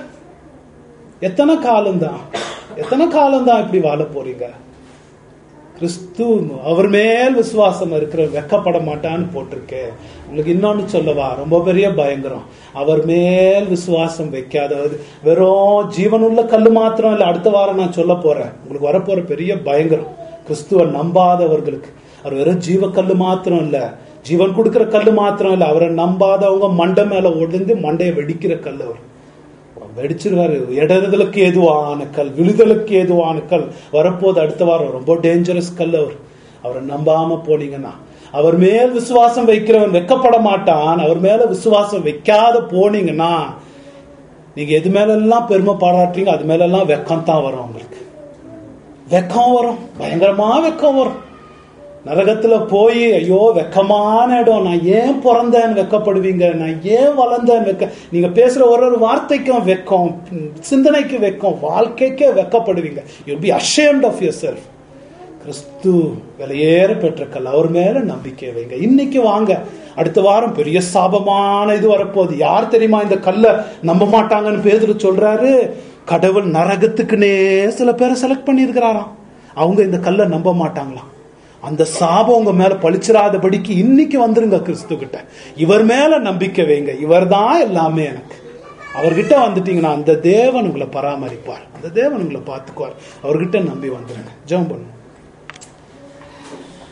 எத்தனை காலம்தான் எத்தனை காலம்தான் இப்படி வாழ போறீங்க கிறிஸ்து அவர் மேல் விசுவாசம் இருக்கிற வெக்கப்பட மாட்டான்னு போட்டிருக்கு உங்களுக்கு இன்னொன்னு சொல்லவா ரொம்ப பெரிய பயங்கரம் அவர் மேல் விசுவாசம் வைக்காதது வெறும் ஜீவனுள்ள கல்லு மாத்திரம் இல்ல அடுத்த வாரம் நான் சொல்ல போறேன் உங்களுக்கு வரப்போற பெரிய பயங்கரம் கிறிஸ்துவ நம்பாதவர்களுக்கு அவர் வெறும் ஜீவ கல்லு மாத்திரம் இல்ல ஜீவன் கொடுக்கிற கல்லு மாத்திரம் இல்ல அவரை நம்பாதவங்க மண்டை மேல ஒடிந்து மண்டையை வெடிக்கிற கல் அவர் வெடிச்சிருவாரு இடறுதலுக்கு ஏதுவான கல் விழுதலுக்கு ஏதுவான கல் வரப்போது அடுத்த வாரம் ரொம்ப டேஞ்சரஸ் கல் அவர் அவரை நம்பாம போனீங்கன்னா அவர் மேல் விசுவாசம் வைக்கிறவன் வெக்கப்பட மாட்டான் அவர் மேல விசுவாசம் வைக்காத போனீங்கன்னா நீங்க எது மேல எல்லாம் பெருமை பாராட்டுறீங்க அது மேல எல்லாம் வெக்கம் தான் வரும் உங்களுக்கு வெக்கம் வரும் பயங்கரமா வெக்கம் வரும் நரகத்துல போய் ஐயோ வெக்கமான இடம் நான் ஏன் பிறந்தேன்னு வெக்கப்படுவீங்க நான் ஏன் வளர்ந்தேன் வெக்க நீங்க பேசுற ஒரு ஒரு வார்த்தைக்கும் வெக்கம் சிந்தனைக்கு வெக்கம் வாழ்க்கைக்கே வெக்கப்படுவீங்க you'll be ashamed of yourself கிறிஸ்து விலையேற பெற்ற கல் அவர் மேல நம்பிக்கை வைங்க இன்னைக்கு வாங்க அடுத்த வாரம் பெரிய சாபமான இது வரப்போகுது யார் தெரியுமா இந்த கல்லை நம்ப மாட்டாங்கன்னு பேதுரு சொல்றாரு கடவுள் நரகத்துக்குன்னே சில பேரை செலக்ட் பண்ணியிருக்கிறாராம் அவங்க இந்த கல்லை நம்ப மாட்டாங்களாம் அந்த சாபம் உங்க மேல பழிச்சிராதபடிக்கு இன்னைக்கு வந்துருங்க கிறிஸ்து கிட்ட இவர் மேல நம்பிக்கை வைங்க இவர் தான் எல்லாமே எனக்கு அவர்கிட்ட வந்துட்டீங்கன்னா அந்த தேவன் உங்களை பராமரிப்பார் அந்த தேவன் உங்களை பார்த்துக்குவார் அவர்கிட்ட நம்பி வந்துருங்க ஜெபம் பண்ணுங்க